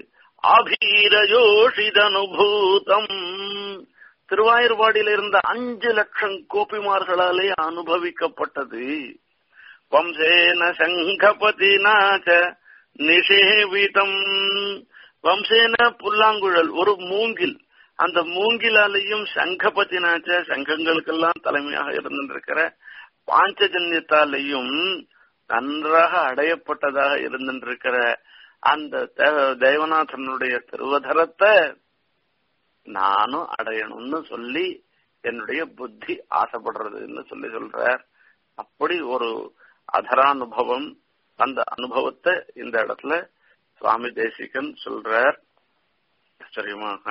ஆபீரயோஷிதனுபூதம் திருவாயூர்பாடியில் இருந்த அஞ்சு லட்சம் கோபிமார்களாலே அனுபவிக்கப்பட்டது வம்சேன சங்கபதினாச்ச நிஷேவிதம் வம்சேன புல்லாங்குழல் ஒரு மூங்கில் அந்த மூங்கிலாலையும் சங்கபத்தினாச்ச சங்கங்களுக்கெல்லாம் தலைமையாக இருந்திருக்கிற பாஞ்சஜன்யத்தாலையும் நன்றாக அடையப்பட்டதாக இருந்திருக்கிற அந்த தேவநாதனுடைய திருவதரத்தை நானும் அடையணும்னு சொல்லி என்னுடைய புத்தி ஆசைப்படுறதுன்னு சொல்லி சொல்றார் அப்படி ஒரு அதரானுபவம் அந்த அனுபவத்தை இந்த இடத்துல சுவாமி தேசிகன் சொல்றார் ஆச்சரியமாக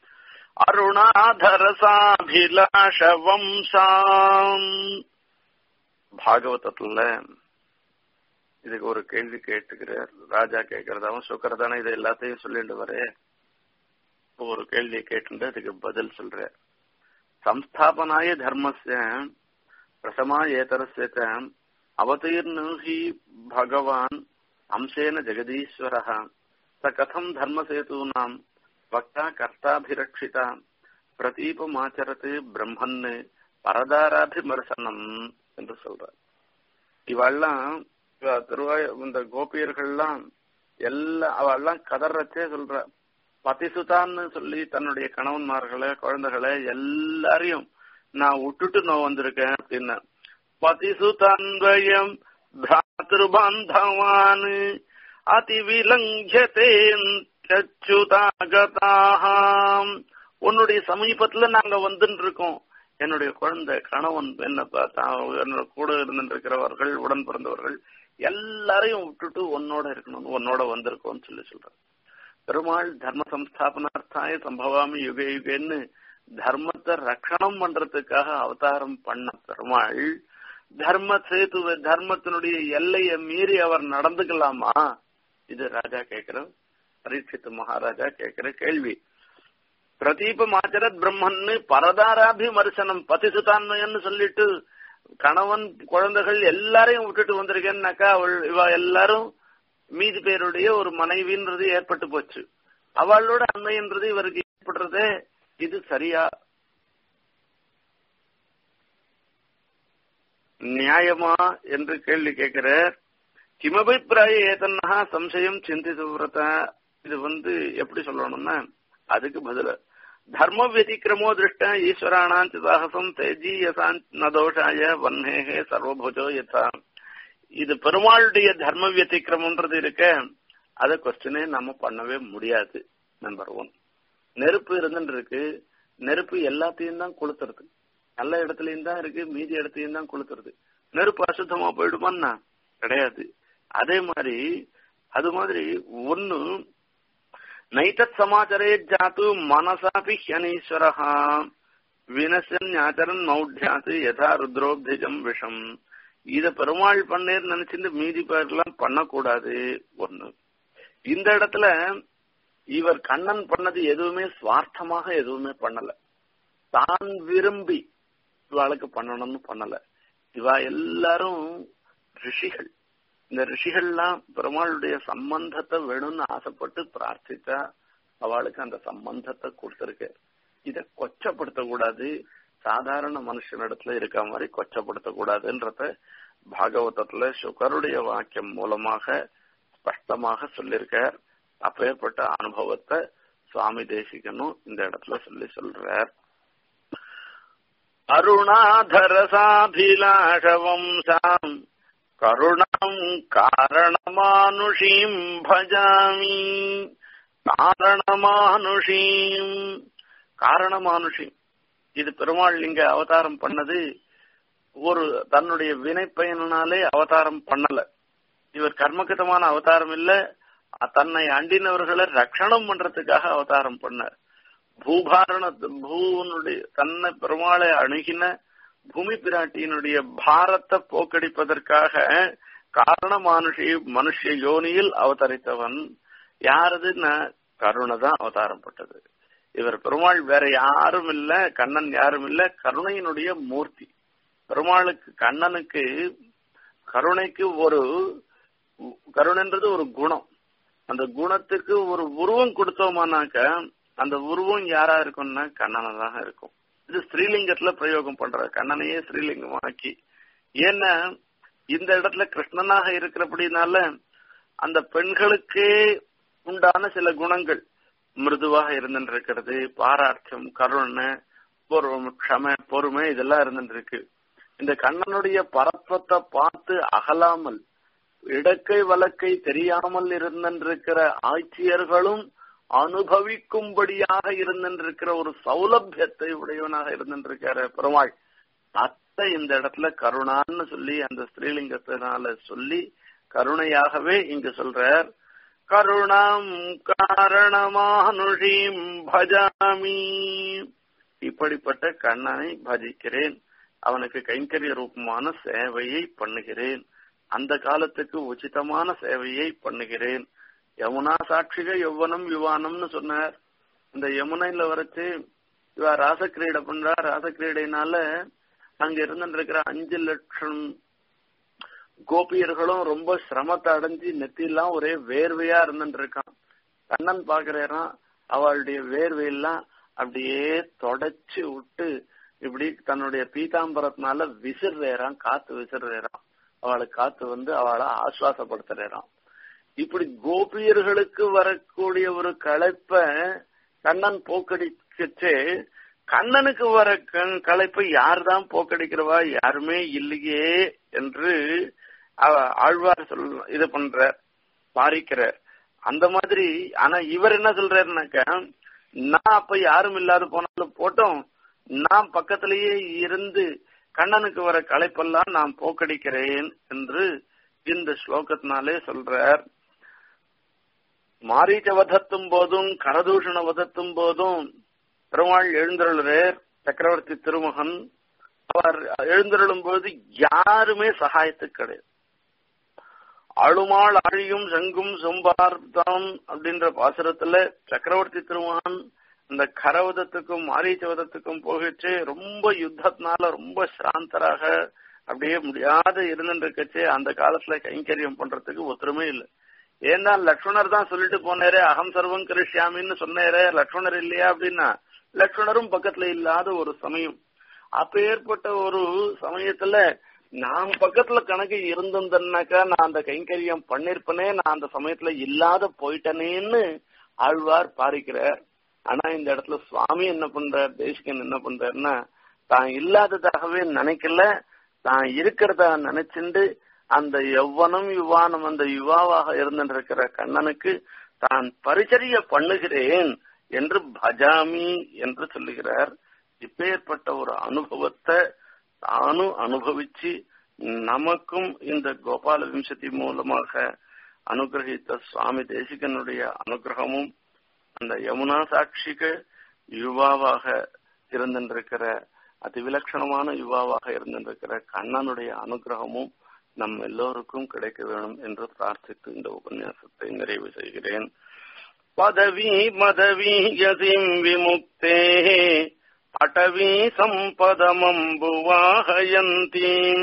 அருணாதரசாபிலாஷ வம்சாம் பாகவதத்துல இதுக்கு ஒரு கேள்வி கேட்டுக்கிறார் ராஜா கேட்கறதாவும் சுக்கரதானே இதை எல்லாத்தையும் சொல்லிட்டு வரே ஒரு கேள்வியை கேட்டு அதுக்கு பதில் சொல்ற சம்ஸ்தாபனாய தர்மஸ்ய பிரசமா ஏதரஸ்ய அவதீர்ணு ஹி பகவான் அம்சேன ஜெகதீஸ்வர ச கதம் தர்மசேதூனாம் வக்தா கர்த்தாபிரக்ஷிதா பிரதீபமாச்சரத்து பிரம்மன் பரதாராபிமர்சனம் என்று சொல்றார் இவெல்லாம் திருவாய் இந்த கோபியர்கள்லாம் எல்லாம் அவெல்லாம் கதறச்சே சொல்ற பதிசுதான்னு சொல்லி தன்னுடைய கணவன்மார்களை குழந்தைகளை எல்லாரையும் நான் விட்டுட்டு நான் வந்திருக்கேன் அப்படின்னு பதிசுதன்வயம் பிராத்திருபாந்தவான் அதிவிலங்கியதேச்சுதாகதாம் உன்னுடைய சமீபத்துல நாங்க வந்துட்டு இருக்கோம் என்னுடைய குழந்தை கணவன் என்ன என்னோட கூட இருந்துட்டு இருக்கிறவர்கள் உடன் பிறந்தவர்கள் எல்லாரையும் விட்டுட்டு உன்னோட இருக்கணும் உன்னோட வந்திருக்கோம்னு சொல்லி சொல்ற பெருமாள் தர்ம சம்ஸ்தாபனார்த்தாய சம்பவாமி யுக யுகன்னு தர்மத்தை ரட்சணம் பண்றதுக்காக அவதாரம் பண்ண பெருமாள் தர்ம சேது தர்மத்தினுடைய எல்லையை மீறி அவர் நடந்துக்கலாமா இது ராஜா கேட்கிற பரீட்சித்து மகாராஜா கேட்கிற கேள்வி பிரதீபம் ஆச்சரத் பிரம்மன்னு பரதாராபிமர்சனம் பதிசுதான்மையன்னு சொல்லிட்டு கணவன் குழந்தைகள் எல்லாரையும் விட்டுட்டு வந்திருக்கேன்னாக்கா அவள் இவ எல்லாரும் மீதி பேருடைய ஒரு மனைவின்றது ஏற்பட்டு போச்சு அவளோட அண்மைன்றது இவருக்கு ஏற்படுறதே இது சரியா நியாயமா என்று கேள்வி கேட்கிற கிமபிப்பிராய ஏதன்னா சம்சயம் சிந்திசுவிரத இது வந்து எப்படி சொல்லணும்னா அதுக்கு பதில தர்ம வதிக்கிரமோ திருஷ்ட ஈஸ்வராணாம் சிதாகசம் தேஜீயசான் நதோஷாய வன்னேகே சர்வபுஜோ யதா இது பெருமாளுடைய தர்ம வியதிக்கிரமன்றது இருக்க அதை கொஸ்டினே நம்ம பண்ணவே முடியாது நம்பர் ஒன் நெருப்பு இருந்துட்டு இருக்கு நெருப்பு எல்லாத்தையும் தான் கொளுத்துறது நல்ல இடத்துலயும் தான் இருக்கு மீதி இடத்தையும் தான் கொளுத்துறது நெருப்பு அசுத்தமா போயிடுமான்னா கிடையாது அதே மாதிரி அது மாதிரி ஒன்னு நைத்தத் சமாச்சரே ஜாத்து மனசாபி ஹியனீஸ்வரஹா வினசன் ஆச்சரன் மௌட்யாத்து யதா ருத்ரோப்திஜம் விஷம் இத பெருமாள் பண்ணேர் நினைச்சிட்டு மீதி பேர்லாம் பண்ணக்கூடாது ஒண்ணு இந்த இடத்துல இவர் கண்ணன் பண்ணது எதுவுமே சுவார்த்தமாக எதுவுமே பண்ணல தான் விரும்பி இவாளுக்கு பண்ணணும்னு பண்ணல இவா எல்லாரும் ரிஷிகள் இந்த ரிஷிகள்லாம் பெருமாளுடைய சம்பந்தத்தை வேணும்னு ஆசைப்பட்டு பிரார்த்தித்தா அவளுக்கு அந்த சம்பந்தத்தை கொடுத்திருக்கு இத கொச்சப்படுத்த கூடாது சாதாரண மனுஷனிடத்துல இருக்க மாதிரி கொச்சப்படுத்த கூடாதுன்றத பாகவதத்துல சுகருடைய வாக்கியம் மூலமாக ஸ்பஷ்டமாக சொல்லியிருக்கார் அப்பேற்பட்ட அனுபவத்தை சுவாமி தேசிகனும் இந்த இடத்துல சொல்லி சொல்றார் அருணாதரசாபிலாஷவம்சாம் கருணாம் காரணமானுஷீம் பஜாமி காரணமானுஷீம் காரணமானுஷீம் இது பெருமாள் இங்க அவதாரம் பண்ணது ஒரு தன்னுடைய வினை பயனாலே அவதாரம் பண்ணல இவர் கர்மகிதமான அவதாரம் இல்ல தன்னை அண்டினவர்களை ரட்சணம் பண்றதுக்காக அவதாரம் பண்ணார் பூபாரண பூனுடைய தன்னை பெருமாளை அணுகின பூமி பிராட்டியினுடைய பாரத்தை போக்கடிப்பதற்காக காரண மனுஷி மனுஷ யோனியில் அவதரித்தவன் யாருதுன்னா கருணை தான் அவதாரம் பட்டது இவர் பெருமாள் வேற யாரும் இல்ல கண்ணன் யாரும் இல்ல கருணையினுடைய மூர்த்தி பெருமாளுக்கு கண்ணனுக்கு கருணைக்கு ஒரு கருணைன்றது ஒரு குணம் அந்த குணத்துக்கு ஒரு உருவம் கொடுத்தோமானாக்க அந்த உருவம் யாரா இருக்கும்னா கண்ணனை தான் இருக்கும் இது ஸ்ரீலிங்கத்துல பிரயோகம் பண்ற கண்ணனையே ஸ்ரீலிங்கமாக்கி ஏன்னா இந்த இடத்துல கிருஷ்ணனாக இருக்கிறபடினால அந்த பெண்களுக்கே உண்டான சில குணங்கள் மிருதுவாக இருந்துருக்கிறது பாராட்சம் கருணை பொறுமை க்ஷம பொறுமை இதெல்லாம் இருந்துருக்கு இந்த கண்ணனுடைய பரப்பத்தை பார்த்து அகலாமல் இடக்கை வழக்கை தெரியாமல் இருந்திருக்கிற ஆட்சியர்களும் அனுபவிக்கும்படியாக இருந்திருக்கிற ஒரு சௌலபியத்தை உடையவனாக இருந்திருக்கிற பெருமாள் அத்தை இந்த இடத்துல கருணான்னு சொல்லி அந்த ஸ்ரீலிங்கத்தினால சொல்லி கருணையாகவே இங்கு சொல்றார் கருணாம் காரணமானுஷீம் பஜாமி இப்படிப்பட்ட கண்ணனை பஜிக்கிறேன் அவனுக்கு கைங்கரிய ரூபமான சேவையை பண்ணுகிறேன் அந்த காலத்துக்கு உச்சிதமான சேவையை பண்ணுகிறேன் யமுனா சாட்சிக யௌவனம் யுவானம்னு சொன்னார் இந்த யமுனையில வரைச்சு இவ ராசக்கிரீடை பண்றா ராசக்கிரீடைனால அங்க இருந்துருக்கிற அஞ்சு லட்சம் கோபியர்களும் ரொம்ப சிரமத்தை அடைஞ்சு நெத்திலாம் ஒரே வேர்வையா இருந்துட்டு இருக்கான் கண்ணன் பாக்குறான் அவளுடைய வேர்வையெல்லாம் அப்படியே தொடச்சு விட்டு இப்படி தன்னுடைய பீதாம்பரத்தினால விசிறேறான் காத்து விசிறேறான் அவளுக்கு காத்து வந்து அவளை ஆசுவாசப்படுத்துறான் இப்படி கோபியர்களுக்கு வரக்கூடிய ஒரு களைப்ப கண்ணன் போக்கடிக்கச்சே கண்ணனுக்கு வர களைப்பை யார் தான் போக்கடிக்கிறவா யாருமே இல்லையே என்று ஆழ்வார் சொல் இது பண்ற பாரிக்கிற அந்த மாதிரி ஆனா இவர் என்ன சொல்றாருனாக்க நான் அப்ப யாரும் இல்லாத போனாலும் போட்டோம் நான் பக்கத்திலேயே இருந்து கண்ணனுக்கு வர களைப்பெல்லாம் நான் போக்கடிக்கிறேன் என்று இந்த ஸ்லோகத்தினாலே சொல்றார் மாரீச்ச வதத்தும் போதும் கரதூஷண வதத்தும் போதும் பெருமாள் எழுந்தருளார் சக்கரவர்த்தி திருமகன் அவர் எழுந்தருளும் போது யாருமே சகாயத்துக்கு கிடையாது ஆளுமாள் ஆழியும் சங்கும் சொம்பார்த்தம் அப்படின்ற பாசுரத்துல சக்கரவர்த்தி திருமகன் இந்த கரவதத்துக்கும் மாரீச்சவதத்துக்கும் போகிச்சு ரொம்ப யுத்தத்தினால ரொம்ப சாந்தராக அப்படியே முடியாத இருந்துருக்கச்சே அந்த காலத்துல கைங்கரியம் பண்றதுக்கு ஒத்துருமே இல்லை ஏன்னா லக்ஷ்மணர் தான் சொல்லிட்டு போனாரே அகம் சர்வம் கரிஷ்யாமின்னு சொன்னாரே லக்ஷ்மணர் இல்லையா அப்படின்னா லக்ஷ்மணரும் பக்கத்துல இல்லாத ஒரு சமயம் அப்ப ஏற்பட்ட ஒரு சமயத்துல நான் பக்கத்துல கணக்கு இருந்திருந்தேன்னாக்கா நான் அந்த கைங்கரியம் பண்ணிருப்பனே நான் அந்த சமயத்துல இல்லாத போயிட்டனேன்னு ஆழ்வார் பாரிக்கிறார் ஆனா இந்த இடத்துல சுவாமி என்ன பண்றார் தேசிகன் என்ன பண்றாருன்னா தான் இல்லாததாகவே நினைக்கல தான் இருக்கிறத நினைச்சுண்டு அந்த யௌவனம் யுவானம் அந்த யுவாவாக இருந்திருக்கிற கண்ணனுக்கு தான் பரிச்சரிய பண்ணுகிறேன் என்று பஜாமி என்று சொல்லுகிறார் இப்பேற்பட்ட ஒரு அனுபவத்தை தானும் அனுபவிச்சு நமக்கும் இந்த கோபால விம்சதி மூலமாக அனுகிரகித்த சுவாமி தேசிகனுடைய அனுகிரகமும் அந்த யமுனா சாட்சிக யுவாவாக இருந்திருக்கிற அதிவிலட்சணமான யுவாவாக இருந்திருக்கிற கண்ணனுடைய அனுகிரகமும் நம் எல்லோருக்கும் கிடைக்க வேணும் என்று பிரார்த்தித்து இந்த உபன்யாசத்தை நிறைவு செய்கிறேன் பதவி மதவி யதிம் விமுக்தே अटवी सम्पदमम्बुवाहयन्तीम्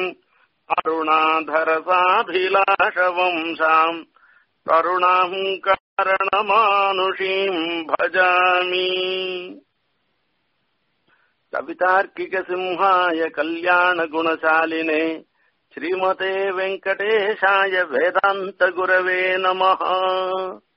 अरुणाधरसाभिलाषवंशाम् करुणाम् कारणमानुषीम् भजामि कवितार्किकसिंहाय कल्याणगुणशालिने श्रीमते वेङ्कटेशाय वेदान्तगुरवे नमः